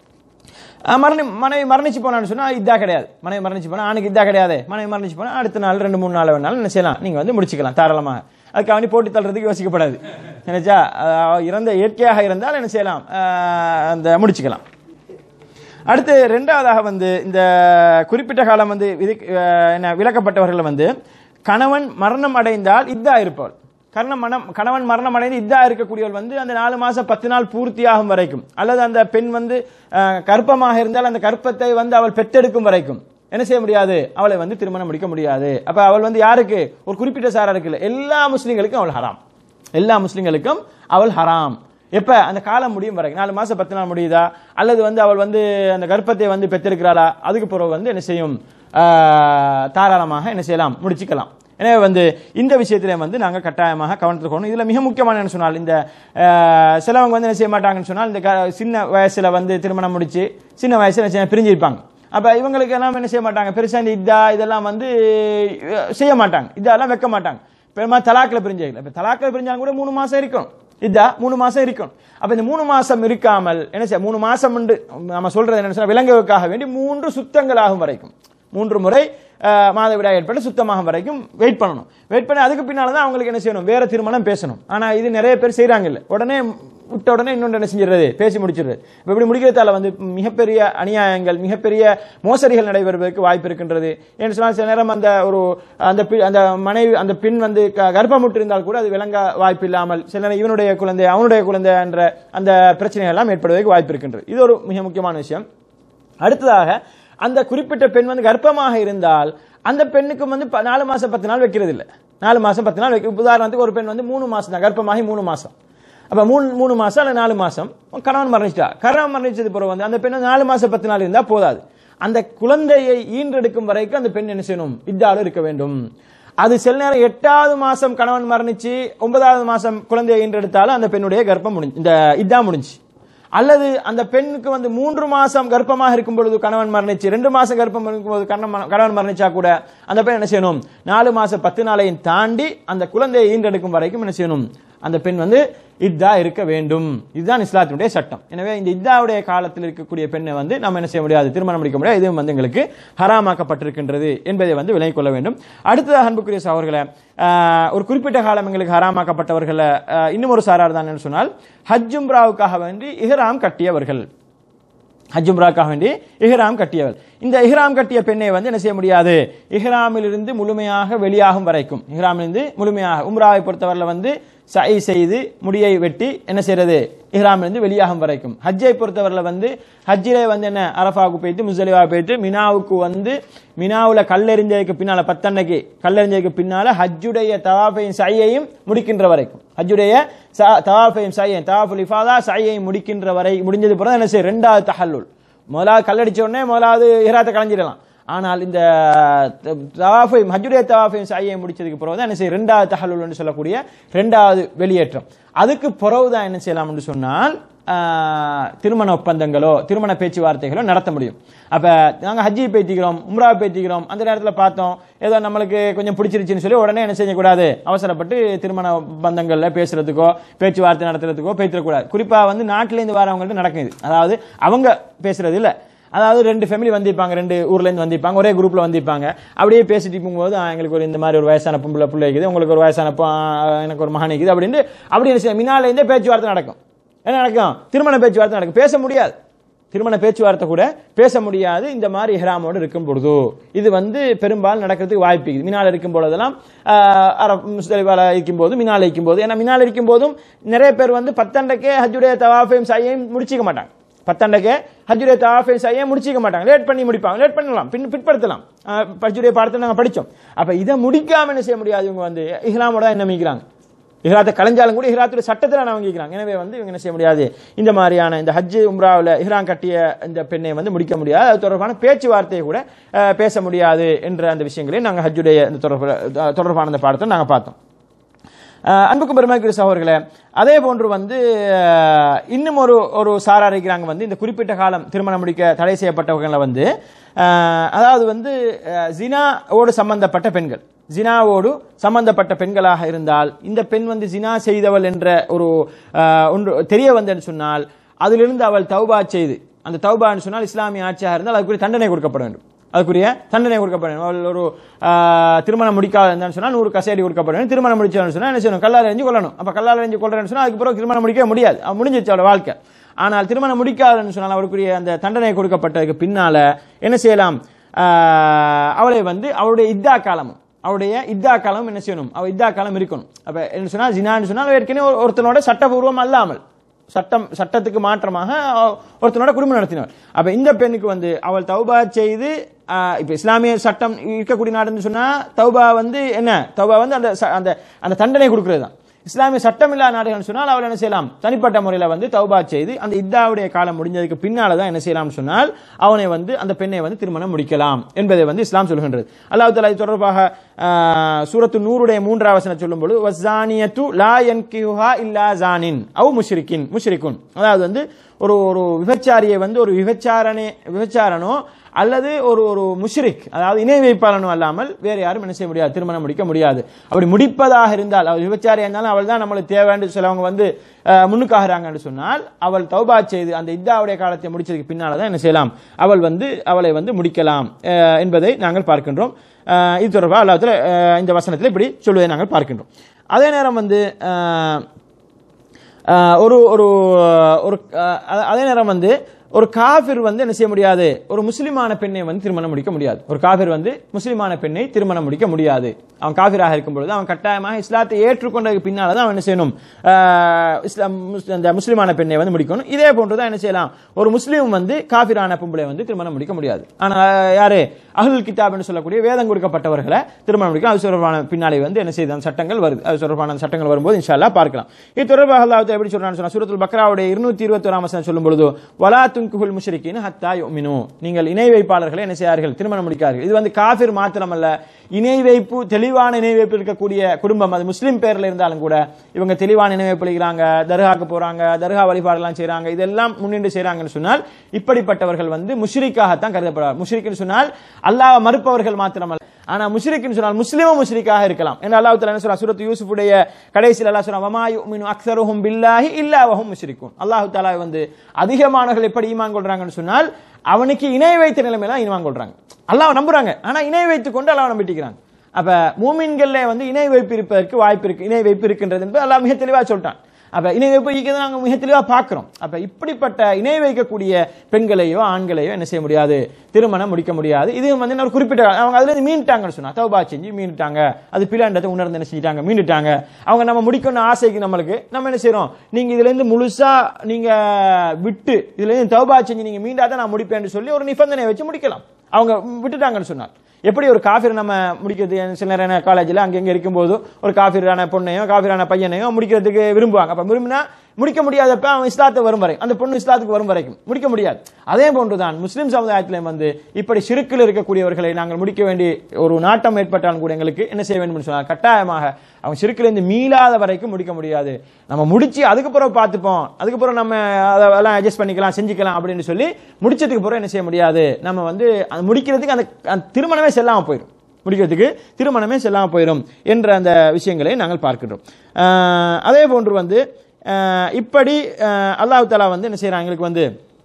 அஹ் மரணி மனைவி மரணிச்சு போனான்னு சொன்னா இதா கிடையாது மனைவி மரணிச்சு போனா ஆணுக்கு இதா கிடையாது மனைவி மரணிச்சு போனா அடுத்த நாள் ரெண்டு மூணு நாள் வேணாலும் என்ன செய்யலாம் நீங்க வந்து முடிச்சுக்கலாம் தாராளமாக அதுக்கு அவனி போட்டு தள்ளுறதுக்கு யோசிக்கப்படாது நினைச்சா அஹ் இறந்த இயற்கையாக இருந்தால் என்ன செய்யலாம் அஹ் அந்த முடிச்சுக்கலாம் அடுத்து ரெண்டாவதாக வந்து இந்த குறிப்பிட்ட காலம் வந்து இது அஹ், என்ன விலக்கப்பட்டவர்கள் வந்து கணவன் மரணம் அடைந்தால் இதா இருப்பவள் கரணம் மனம் கணவன் மரணம் அடைந்து இதா இருக்கக்கூடியவள் வந்து அந்த நாலு மாசம் பத்து நாள் பூர்த்தியாகும் வரைக்கும் அல்லது அந்த பெண் வந்து அஹ், கர்ப்பமாக இருந்தால் அந்த கர்ப்பத்தை வந்து அவள் பெற்றெடுக்கும் வரைக்கும் என்ன செய்ய முடியாது அவளை வந்து திருமணம் முடிக்க முடியாது அப்ப அவள் வந்து யாருக்கு ஒரு குறிப்பிட்ட சாராருக்கு இல்லை எல்லா முஸ்லிம்களுக்கும் அவள் ஹராம் எல்லா முஸ்லிம்களுக்கும் அவள் ஹராம் எப்ப அந்த காலம் முடியும் வரைக்கும் நாலு மாசம் பத்து நாள் முடியுதா அல்லது வந்து அவள் வந்து அந்த கர்ப்பத்தை வந்து பெற்றிருக்கிறாளா அதுக்கு பிறகு வந்து என்ன செய்யும் ஆஹ், தாராளமாக என்ன செய்யலாம் முடிச்சுக்கலாம் எனவே வந்து இந்த விஷயத்திலே வந்து நாங்கள் கட்டாயமாக கவனத்தில் கொள்ளணும் இதுல மிக முக்கியமான என்ன சொன்னால் இந்த ஆஹ், சிலவங்க வந்து என்ன செய்ய மாட்டாங்கன்னு சொன்னால் இந்த க- சின்ன வயசுல வந்து திருமணம் முடிச்சு சின்ன வயசுல என்ன செய்ய- பிரிஞ்சிருப்பாங்க அப்ப இவங்களுக்கு எல்லாம் என்ன செய்ய மாட்டாங்க பெருசா இந்த இதா இதெல்லாம் வந்து அஹ், செய்ய மாட்டாங்க இதெல்லாம் வைக்க மாட்டாங்க பெருமா தலாக்கில் பிரிஞ்சாங்க இப்ப தலாக்கில் பிரிஞ்சாலும் கூட மூணு மாசம் இருக்கும் இதா மூணு மாசம் இருக்கும் அப்ப இந்த மூணு மாசம் இருக்காமல் என்ன செய்ய மூணு மாசம் உண்டு நம்ம சொல்றது என்ன சொன்னா விலங்குகளுக்காக வேண்டி மூன்று சுத்தங்கள் ஆகும் வரைக்கும் மூன்று முறை அஹ், மாதவிடாய் ஏற்பட்டு சுத்தமாகும் வரைக்கும் வெயிட் பண்ணணும் வெயிட் பண்ணி அதுக்கு பின்னால தான் அவங்களுக்கு என்ன செய்யணும் வேற திருமணம் பேசணும் ஆனா இது நிறைய பேர் செய்றாங்க இல்ல உடனே விட்ட உடனே இன்னொன்று என்ன செஞ்சிடுறது பேசி முடிச்சிடுறது இப்ப இப்படி முடிக்கிறதால வந்து மிகப்பெரிய அநியாயங்கள் மிகப்பெரிய மோசடிகள் நடைபெறுவதற்கு வாய்ப்பு இருக்கின்றது என்று சொன்னால் சில நேரம் அந்த ஒரு அந்த பி- அந்த மனைவி அந்த பெண் வந்து க- கர்ப்பமுற்று இருந்தால் கூட அது விளங்க வாய்ப்பு இல்லாமல் சில நேரம் இவனுடைய குழந்தை அவனுடைய குழந்தை என்ற அந்த பிரச்சனைகள் எல்லாம் ஏற்படுவதற்கு வாய்ப்பு இருக்கின்றது இது ஒரு மிக முக்கியமான விஷயம் அடுத்ததாக அந்த குறிப்பிட்ட பெண் வந்து கர்ப்பமாக இருந்தால் அந்த பெண்ணுக்கு வந்து ப- நாலு மாசம் பத்து நாள் வைக்கிறது இல்ல நாலு மாசம் பத்து நாள் வைக்க உதாரணத்துக்கு ஒரு பெண் வந்து மூணு மாசம் தான் கர்ப்பமாகி மூணு மாசம் அப்ப மூணு மூணு மாசம் அல்ல நாலு மாசம் கணவன் மரணிச்சிட்டா கணவன் மரணிச்சது பிறகு வந்து அந்த பெண் வந்து நாலு மாசம் பத்து நாள் இருந்தா போதாது அந்த குழந்தையை ஈன்றெடுக்கும் வரைக்கும் அந்த பெண் என்ன செய்யணும் இத்தாலும் இருக்க வேண்டும் அது சில நேரம் எட்டாவது மாசம் கணவன் மரணிச்சு ஒன்பதாவது மாசம் குழந்தையை ஈன்றெடுத்தாலும் அந்த பெண்ணுடைய கர்ப்பம் முடிஞ்சு இந்த இதா முடிஞ்சு அல்லது அந்த பெண்ணுக்கு வந்து மூன்று மாசம் கர்ப்பமாக இருக்கும் பொழுது கணவன் மரணிச்சு ரெண்டு மாசம் கர்ப்பம் இருக்கும்போது கணவன் கணவன் மரணிச்சா கூட அந்த பெண் என்ன செய்யணும் நாலு மாசம் பத்து நாளையும் தாண்டி அந்த குழந்தையை ஈன்றெடுக்கும் வரைக்கும் என்ன செய்யணும் அந்த பெண் வந்து இத்தா இருக்க வேண்டும் இதுதான் இஸ்லாத்தினுடைய சட்டம் எனவே இந்த இத்தாவுடைய காலத்தில் இருக்கக்கூடிய பெண்ணை வந்து நம்ம என்ன செய்ய முடியாது திருமணம் முடிக்க முடியாது இதுவும் வந்து எங்களுக்கு ஹராமாக்கப்பட்டிருக்கின்றது என்பதை வந்து விலகிக் கொள்ள வேண்டும் அடுத்ததாக அன்புக்குரிய சகோதரர்களே ஆஹ், ஒரு குறிப்பிட்ட காலம் எங்களுக்கு ஹராமாக்கப்பட்டவர்களை ஆஹ், இன்னும் ஒரு சாரார் தான் என்று சொன்னால் ஹஜ் உம்ராவுக்காக வேண்டி இஹ்ராம் கட்டியவர்கள் ஹஜ் உம்ராக்காக வேண்டி இஹ்ராம் கட்டியவள் இந்த இஹ்ராம் கட்டிய பெண்ணை வந்து என்ன செய்ய முடியாது இஹ்ராமில் இருந்து முழுமையாக வெளியாகும் வரைக்கும் இஹ்ராமில் இருந்து முழுமையாக உம்ராவை பொறுத்தவரையில வந்து சை செய்து முடியை வெட்டி என்ன செய்யறது இஹ்ராமில் இருந்து வெளியாகும் வரைக்கும் ஹஜ்ஜை பொறுத்தவரையில வந்து ஹஜ்ஜிலே வந்து என்ன அரஃபாவுக்கு போயிட்டு முஸ்தலிவா போயிட்டு மினாவுக்கு வந்து மினாவுல கல்லெறிஞ்சதுக்கு பின்னால பத்தன்னைக்கு கல்லெறிஞ்சதுக்கு பின்னால ஹஜ்ஜுடைய தவாஃபையும் சையையும் முடிக்கின்ற வரைக்கும் ஹஜ்ஜுடைய ச- தவாஃபையும் சையையும் தவாஃபுல் இஃபாதா சையையும் முடிக்கின்ற வரை முடிஞ்சது பிறகு என்ன செய்ய ரெண்டாவது தஹல்லுல் முதலாவது கல்லடிச்ச உடனே முதலாவது இஹ்ராத்தை கலைஞ்சிடலாம் ஆனால் இந்த தவாஃபையும் ஹஜ்ஜுடைய தவாஃபையும் சையை முடிச்சதுக்கு பிறகு தான் என்ன செய்ய ரெண்டாவது தஹல்லுல் சொல்லக்கூடிய ரெண்டாவது வெளியேற்றம் அதுக்கு பிறகு தான் என்ன செய்யலாம் என்று சொன்னால் ஆஹ், திருமண ஒப்பந்தங்களோ திருமண பேச்சுவார்த்தைகளோ நடத்த முடியும் அப்ப நாங்க ஹஜ்ஜி பேத்திக்கிறோம் உம்ரா பேத்திக்கிறோம் அந்த நேரத்தில் பார்த்தோம் ஏதோ நம்மளுக்கு கொஞ்சம் பிடிச்சிருச்சுன்னு சொல்லி உடனே என்ன செய்யக்கூடாது அவசரப்பட்டு திருமண பந்தங்கள்ல பேசுறதுக்கோ பேச்சுவார்த்தை நடத்துறதுக்கோ பேசிடக்கூடாது குறிப்பா வந்து நாட்டிலேருந்து வரவங்கள்ட்ட நடக்குது அதாவது அவங்க பேசுறது இல்ல அதாவது ரெண்டு ஃபேமிலி வந்திருப்பாங்க ரெண்டு ஊர்ல இருந்து வந்திருப்பாங்க ஒரே குரூப்ல வந்திருப்பாங்க அப்படியே பேசிட்டு இருக்கும்போது "ஆ, எங்களுக்கு ஒரு இந்த மாதிரி ஒரு வயசான பொம்பளை பிள்ளை இருக்குது உங்களுக்கு ஒரு வயசான பொ- ஆ, எனக்கு ஒரு மகன் இருக்குது அப்படின்னு அப்படி என்ன செய்ய- மினால இருந்தே பேச்சுவார்த்தை நடக்கும் என்ன நடக்கும் திருமண பேச்சுவார்த்தை நடக்கும் பேச முடியாது திருமண பேச்சுவார்த்தை கூட பேச முடியாது இந்த மாதிரி இஹ்ராமோடு இருக்கும் பொழுது இது வந்து பெரும்பாலும் நடக்கிறதுக்கு வாய்ப்பு இருக்குது மினால் இருக்கும் பொழுதெல்லாம் ஆஹ், அரப் முஸ்தலிபால இருக்கும் போது மினால் இருக்கும் போது ஏன்னா மினால் இருக்கும் போதும் நிறைய பேர் வந்து பத்தண்டைக்கே ஹஜ்ஜுடைய தவாஃபையும் சையையும் முடிச்சிக்க மாட்டாங்க பத்தாண்டுக்கு ஹஜ்ஜுடைய தாஃபை செய்ய முடிச்சிக்க மாட்டாங்க லேட் பண்ணி முடிப்பாங்க லேட் பண்ணலாம் பின் பிற்படுத்தலாம் அஹ் ஹஜ்ஜுடைய பாடத்தை நாங்கள் படித்தோம் அப்ப இதை முடிக்காம என்ன செய்ய முடியாது இவங்க வந்து இஹ்லாமோட என்ன மிக்கிறாங்க இஹ்ராத்தை கலைஞ்சாலும் கூட இஹ்ராத்துடைய சட்டத்தில் நான் வாங்கிக்கிறாங்க எனவே வந்து இவங்க என்ன செய்ய முடியாது இந்த மாதிரியான இந்த ஹஜ்ஜு உம்ராவில் இஹ்ராம் கட்டிய இந்த பெண்ணை வந்து முடிக்க முடியாது அது தொடர்பான பேச்சுவார்த்தையை கூட அஹ், பேச முடியாது என்ற அந்த விஷயங்களையும் நாங்கள் ஹஜ்ஜுடைய இந்த தொடர்பு தொடர்பான இந்த பாடத்தை நாங்கள் பார்த்தோம் அஹ் அன்புக்கும் பெருமைக்குரிய சகோதரர்களே அதே போன்று வந்து அஹ், இன்னும் ஒரு ஒரு சாரார் இருக்கிறாங்க வந்து இந்த குறிப்பிட்ட காலம் திருமணம் முடிக்க தடை செய்யப்பட்டவங்களை வந்து அஹ், அதாவது வந்து அஹ், ஜினாவோடு சம்பந்தப்பட்ட பெண்கள் ஜினாவோடு சம்பந்தப்பட்ட பெண்களாக இருந்தால் இந்த பெண் வந்து ஜினா செய்தவள் என்ற ஒரு அஹ், ஒன்று தெரிய வந்தேன்னு சொன்னால் அதிலிருந்து அவள் தௌபா செய்து அந்த தௌபான்னு சொன்னால் இஸ்லாமிய ஆட்சியாக இருந்தால் அதுக்குரிய தண்டனை கொடுக்கப்பட வேண்டும் அதுக்குரிய தண்டனை கொடுக்கப்பட வேண்டும் அவள் ஒரு ஆஹ், திருமணம் முடிக்காத இருந்தான்னு சொன்னால் நூறு கசேடி கொடுக்கப்பட வேண்டும் திருமணம் முடிச்சான்னு சொன்னால் என்ன செய்யணும் கல்லால் எரிஞ்சு கொள்ளணும் அப்போ கல்லால் எரிஞ்சு கொள்றேன்னு சொன்னால் அதுக்கு பிறகு திருமணம் முடிக்கவே முடியாது அவன் முடிஞ்சிச்சு அவளோட வாழ்க்கை ஆனால் திருமணம் முடிக்காதுன்னு சொன்னால் அவருக்குரிய அந்த தண்டனை கொடுக்கப்பட்டதுக்கு பின்னால என்ன செய்யலாம் ஆஹ், அவளை வந்து அவளுடைய இத்தா காலமும் அவருடைய இத்தா காலம் என்ன செய்யணும் அவ இத்தா காலம் இருக்கணும் அப்ப என்ன சொன்னா ஜினான்னு சொன்னால் ஏற்கனவே ஒரு- ஒருத்தனோட சட்டபூர்வம் அல்லாமல் சட்டம் சட்டத்துக்கு மாற்றமாக அவ- ஒருத்தனோட குடும்பம் நடத்தினவர் அப்ப இந்த பெண்ணுக்கு வந்து அவள் தௌபா செய்து ஆஹ், இப்ப இஸ்லாமிய சட்டம் இருக்கக்கூடிய நாடுன்னு சொன்னா தௌபா வந்து என்ன தௌபா வந்து அந்த ச- அந்த அந்த தண்டனை கொடுக்கிறது தான் இஸ்லாமிய சட்டம் இல்லாத நாடுகள் சொன்னால் அவள் என்ன செய்யலாம் தனிப்பட்ட முறையில் வந்து தௌபா செய்து அந்த இத்தாவுடைய காலம் முடிஞ்சதுக்கு பின்னால தான் என்ன செய்யலாம்னு சொன்னால் அவனை வந்து அந்த பெண்ணை வந்து திருமணம் முடிக்கலாம் என்பதை வந்து இஸ்லாம் சொல்கின்றது அல்லாஹ் தஆலா இது தொடர்பாக ஆஹ், சூரத்து நூறுடைய மூன்றாம் வசனம் சொல்லும்போது வஸானியத்து லா யன்கிஹா இல்லா ஜானின் அவ் முஷ்ரிக்கின் முஷ்ரிக்குன் அதாவது வந்து ஒரு ஒரு விபச்சாரியை வந்து ஒரு விபச்சாரனே விபச்சாரனோ அல்லது ஒரு ஒரு முஷ்ரிக் அதாவது இணை வைப்பாளனோ அல்லாமல் வேறு யாரும் என்ன செய்ய முடியாது திருமணம் முடிக்க முடியாது அப்படி முடிப்பதாக இருந்தால் அவள் விபச்சாரியா இருந்தாலும் அவள் தான் நம்மளுக்கு தேவைன்னு சிலவங்க வந்து அஹ், முன்னுக்காகிறாங்கன்னு சொன்னால் அவள் தௌபா செய்து அந்த இத்தாவுடைய காலத்தை முடிச்சதுக்கு பின்னால தான் என்ன செய்யலாம் அவள் வந்து அவளை வந்து முடிக்கலாம் அஹ், என்பதை நாங்கள் பார்க்கின்றோம் அஹ், இது தொடர்பாக அல்லாஹ் இந்த வசனத்தில் இப்படி சொல்வதை நாங்கள் பார்க்கின்றோம் அதே நேரம் வந்து அஹ், ஆஹ் ஒரு ஒரு ஒரு ஆஹ் அ- அதே நேரம் வந்து ஒரு காஃபிர் வந்து என்ன செய்ய முடியாது ஒரு முஸ்லிமான பெண்ணை வந்து திருமணம் முடிக்க முடியாது ஒரு காஃபிர் வந்து முஸ்லிமான பெண்ணை திருமணம் முடிக்க முடியாது அவன் காஃபிராக இருக்கும் பொழுது அவன் கட்டாயமாக இஸ்லாத்தை ஏற்றுக்கொண்டதுக்கு பின்னால தான் அவன் என்ன செய்யணும் ஆஹ் இஸ்லாம் முஸ்- அந்த முஸ்லிமான பெண்ணை வந்து முடிக்கணும் இதே போன்று தான் என்ன செய்யலாம் ஒரு முஸ்லீம் வந்து காஃபிரான பொம்பளை வந்து திருமணம் முடிக்க முடியாது ஆனா யாரு அஹ்லுல் கிதாப் என்று சொல்லக்கூடிய வேதம் கொடுக்கப்பட்டவர்களை திருமணம் முடிக்க அது தொடர்பான பின்னாலே வந்து என்ன செய்த சட்டங்கள் வருது அது தொடர்பான சட்டங்கள் வரும்போது இன்ஷா அல்லாஹ் பார்க்கலாம் இது தொடர்பாக அல்லாஹ் தஆலா எப்படி சொல்றான்னு சொன்னா சூரத்துல் பக்ராவுடைய இருநூத்தி இருபத்தி ஓராம் வசனம் சொல்லும் பொழுது வலா துன்குல் முஷ்ரிக்கின் ஹத்தா யுமினு நீங்கள் இணை வைப்பாளர்களை என்ன செய்யார்கள் திருமணம் முடிக்கார்கள் இது வந்து காஃபிர் மாத்திரமல்ல இணை வைப்பு தெளிவான இணை வைப்பு இருக்கக்கூடிய குடும்பம் அது முஸ்லீம் பேர்ல இருந்தாலும் கூட இவங்க தெளிவான இணை வைப்பு அளிக்கிறாங்க தர்காக்கு போறாங்க தர்கா வழிபாடுலாம் செய்றாங்க இதெல்லாம் முன்னின்று செய்றாங்கன்னு சொன்னால் இப்படிப்பட்டவர்கள் வந்து முஷ்ரிக்காகத்தான் கருதப்படுவார் முஷ்ரிக்னு சொன்னால் அல்லாஹ் மறுப்பவர்கள் மாத்திரமல்ல ஆனா முஷ்ரிக்னு சொன்னால் முஸ்லிமும் முஷ்ரிக்காக இருக்கலாம் ஏன்னா அல்லாஹ் தஆலா என்ன சொல்றான் சூரத் யூசுஃபுடைய கடைசியில் அல்லாஹ் சொல்றான் வமா யுமினு அக்ஸருஹும் பில்லாஹி இல்லா வஹும் முஷ்ரிக்கூன் அல்லாஹ் தஆலா வந்து அதிகமானவர்கள் எப்படி ஈமான் கொள்றாங்கன்னு சொன்னால் அவனுக்கு இணை வைத்த நிலைமையில தான் ஈமான் கொள்றாங்க அல்லாஹ் நம்புறாங்க ஆனா இணை வைத்துக் கொண்டு அல்லாஹ் நம்பிட்டிக்கிறாங்க அப்ப மூமின்கள்ல வந்து இணை வைப்பு இருப்பதற்கு வாய்ப்பு இருக்கு இணை வைப்பு இருக்கின்றது என்பது அல்லாஹ் மிக தெளிவா சொல்லிட்டான் அப்ப இணை வைப்பு இருக்கிறத நாங்க மிக தெளிவா பார்க்கிறோம் அப்ப இப்படிப்பட்ட இணை வைக்கக்கூடிய பெண்களையோ ஆண்களையோ என்ன செய்ய முடியாது திருமணம் முடிக்க முடியாது இது வந்து ஒரு குறிப்பிட்ட காலம். அவங்க அதுல இருந்து மீண்டுட்டாங்கன்னு சொன்னா தௌபா செஞ்சு மீண்டுட்டாங்க அது பிளாண்டத்தை உணர்ந்து என்ன செஞ்சிட்டாங்க மீண்டுட்டாங்க அவங்க நம்ம முடிக்கணும் ஆசைக்கு நம்மளுக்கு நம்ம என்ன செய்றோம் நீங்க இதுல இருந்து முழுசா நீங்க விட்டு இதுல இருந்து தௌபா செஞ்சு நீங்க மீண்டாதான் நான் முடிப்பேன்னு சொல்லி ஒரு நிபந்தனை வச்சு முடிக்கலாம் அவங்க விட்டுட்டாங்கன்னு சொன்னார் எப்படி ஒரு காஃபிர் நம்ம முடிக்கிறது சில நேரம் காலேஜில் அங்கங்க இருக்கும்போது ஒரு காஃபிரான பொண்ணையோ காஃபிரான பையனையோ முடிக்கிறதுக்கு விரும்புவாங்க அப்ப விரும்பினா முடிக்க முடியாதப்ப அவன் இஸ்லாத்தை வரும் வரை அந்த பொண்ணு இஸ்லாத்துக்கு வரும் வரைக்கும் முடிக்க முடியாது அதே போன்றுதான் முஸ்லிம் சமுதாயத்திலே வந்து இப்படி சிறுக்கில் இருக்கக்கூடியவர்களை நாங்கள் முடிக்க வேண்டிய ஒரு நாட்டம் ஏற்பட்டாலும் கூட எங்களுக்கு என்ன செய்ய வேண்டும் சொன்னால் கட்டாயமாக அவன் சிறுக்கிலிருந்து மீளாத வரைக்கும் முடிக்க முடியாது நம்ம முடிச்சு அதுக்கப்புறம் பார்த்துப்போம் அதுக்கப்புறம் நம்ம அதெல்லாம் அட்ஜஸ்ட் பண்ணிக்கலாம் செஞ்சுக்கலாம் அப்படின்னு சொல்லி முடிச்சதுக்கு அப்புறம் என்ன செய்ய முடியாது நம்ம வந்து அது முடிக்கிறதுக்கு அந்த அந்த திருமணமே செல்லாம போயிடும் முடிக்கிறதுக்கு திருமணமே செல்லாம போயிடும் என்ற அந்த விஷயங்களை நாங்கள் பார்க்கின்றோம் ஆஹ் அதே போன்று வந்து ஆஹ் இப்படி ஆஹ் அல்லாஹ் தஆலா வந்து என்ன செய்யறாங்க எங்களுக்கு வந்து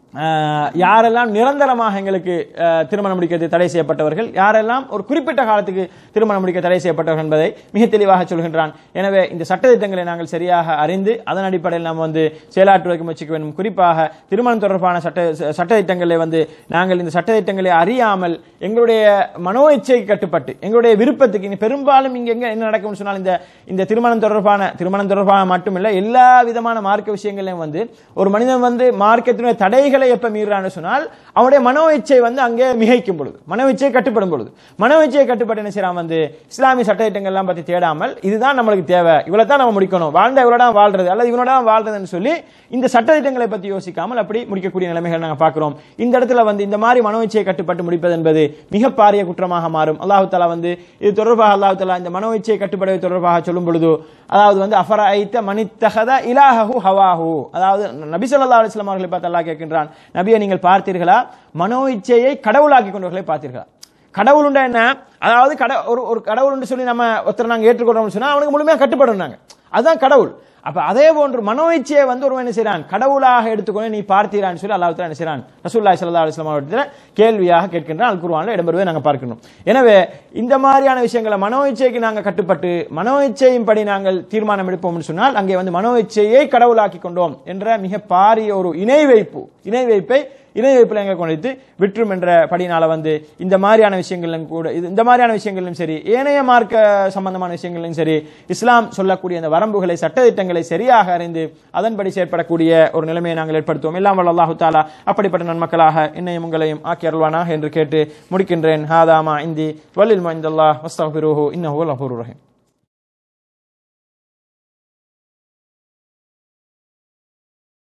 ஆஹ் யாரெல்லாம் நிரந்தரமாக எங்களுக்கு ஆஹ் திருமணம் முடிக்கிறது தடை செய்யப்பட்டவர்கள் யாரெல்லாம் ஒரு குறிப்பிட்ட காலத்துக்கு திருமணம் முடிக்க தடை செய்யப்பட்டவர்கள் என்பதை மிக தெளிவாக சொல்கின்றான் எனவே இந்த சட்டத்திட்டங்களை நாங்கள் சரியாக அறிந்து அதன் அடிப்படையில் நாம் வந்து செயலாற்றுவதற்கு முயற்சிக்க வேண்டும் குறிப்பாக திருமணம் தொடர்பான சட்ட சட்டத்திட்டங்களை வந்து நாங்கள் இந்த சட்டத்திட்டங்களை அறியாமல் எங்களுடைய மனோ இச்சைக்கு கட்டுப்பட்டு எங்களுடைய விருப்பத்துக்கு இனி பெரும்பாலும் இங்க எங்க என்ன நடக்கும்னு சொன்னால் இந்த இந்த திருமணம் தொடர்பான திருமணம் தொடர்பான மட்டுமில்லை எல்லா விதமான மார்க்க விஷயங்களையும் வந்து ஒரு மனிதன் வந்து மார்க்கத்தினுடைய தடைகளை எப்ப மீறான்னு சொன்னால் அவனுடைய மனோ இச்சை வந்து அங்கே மிகைக்கும் பொழுது மனோ இச்சை கட்டுப்படும் பொழுது மனோ இச்சையை கட்டுப்பட்டு என்ன செய்யறான் வந்து இஸ்லாமிய சட்டத்திட்டங்கள் எல்லாம் பத்தி தேடாமல் இதுதான் நம்மளுக்கு தேவை இவ்வளவு தான் நம்ம முடிக்கணும் வாழ்ந்த இவ்வளவு தான் வாழ்றது அல்லது இவனோட தான் வாழ்றதுன்னு சொல்லி இந்த சட்டத்திட்டங்களை பத்தி யோசிக்காமல் அப்படி முடிக்கக்கூடிய நிலைமைகள் நாங்க பார்க்கிறோம் இந்த இடத்துல வந்து இந்த மாதிரி மனோ இச்சையை கட்டுப்பட்டு முடிப்பது என்பது மிக பாரிய குற்றமாக மாறும் அல்லாஹு தாலா வந்து இது தொடர்பாக அல்லாஹு தாலா இந்த மனோ இச்சையை கட்டுப்படுவது தொடர்பாக சொல்லும் பொழுது அதாவது வந்து அஃபர ஐத்த மனித்தகத இலாஹு ஹவாஹு அதாவது நபி ஸல்லல்லாஹு அலைஹி வஸல்லம் அவர்களை பார்த்து அல்லாஹ் கேட்கின்றான் நபியை நீங்கள் பார்த்தீர்களா மனோ இச்சையை கடவுளாக்கி கொண்டவர்களை பார்த்தீர்களா கடவுள் உண்டா என்ன அதாவது கட ஒரு ஒரு கடவுள் உண்டு சொல்லி நம்ம ஒருத்தர் நாங்க ஏற்றுக்கொள்றோம்னு சொன்னா அவனுக்கு முழுமையா கட்டுப்படும் நாங்க அதுதான் கடவுள் அப்ப அதே போன்று மனோ இச்சையை வந்து ஒருவன் என்ன செய்றான் கடவுளாக எடுத்துக்கொண்டு நீ பார்த்தீரான்னு சொல்லி அல்லாஹ் என்ன செய்றான் ரசூலுல்லாஹி ஸல்லல்லாஹு அலைஹி வஸல்லம் அவர்களிடத்துல கேள்வியாக கேட்கின்றான் அல் குர்ஆன்ல இடம்பெறுவதை நாங்க பார்க்கணும் எனவே இந்த மாதிரியான விஷயங்களை மனோ இச்சைக்கு நாங்க கட்டுப்பட்டு மனோ இச்சையின்படி நாங்கள் தீர்மானம் எடுப்போம்னு சொன்னால் அங்கே வந்து மனோ இச்சையை கடவுளாக்கி கொண்டோம் என்ற மிக பாரிய ஒரு இணை வைப்பு இணை வைப்பை இணை வைப்பில் எங்க கொண்டு விற்றும் என்ற படினால வந்து இந்த மாதிரியான விஷயங்களிலும் கூட இது இந்த மாதிரியான விஷயங்களிலும் சரி ஏனைய மார்க்க சம்பந்தமான விஷயங்களிலும் சரி இஸ்லாம் சொல்லக்கூடிய அந்த வரம்புகளை சட்டத்திட்டங்களை சரியாக அறிந்து அதன்படி செயற்படக்கூடிய ஒரு நிலைமையை நாங்கள் ஏற்படுத்துவோம் எல்லாம் வல்ல அல்லாஹு தாலா அப்படிப்பட்ட நன்மக்களாக என்னையும் உங்களையும் ஆக்கி அருள்வானாக என்று கேட்டு முடிக்கின்றேன் ஹாதாமா இந்தி வல்லில் மைந்தல்லா வஸ்தஃபிருஹு இன்னஹு லஃபூர் ரஹீம்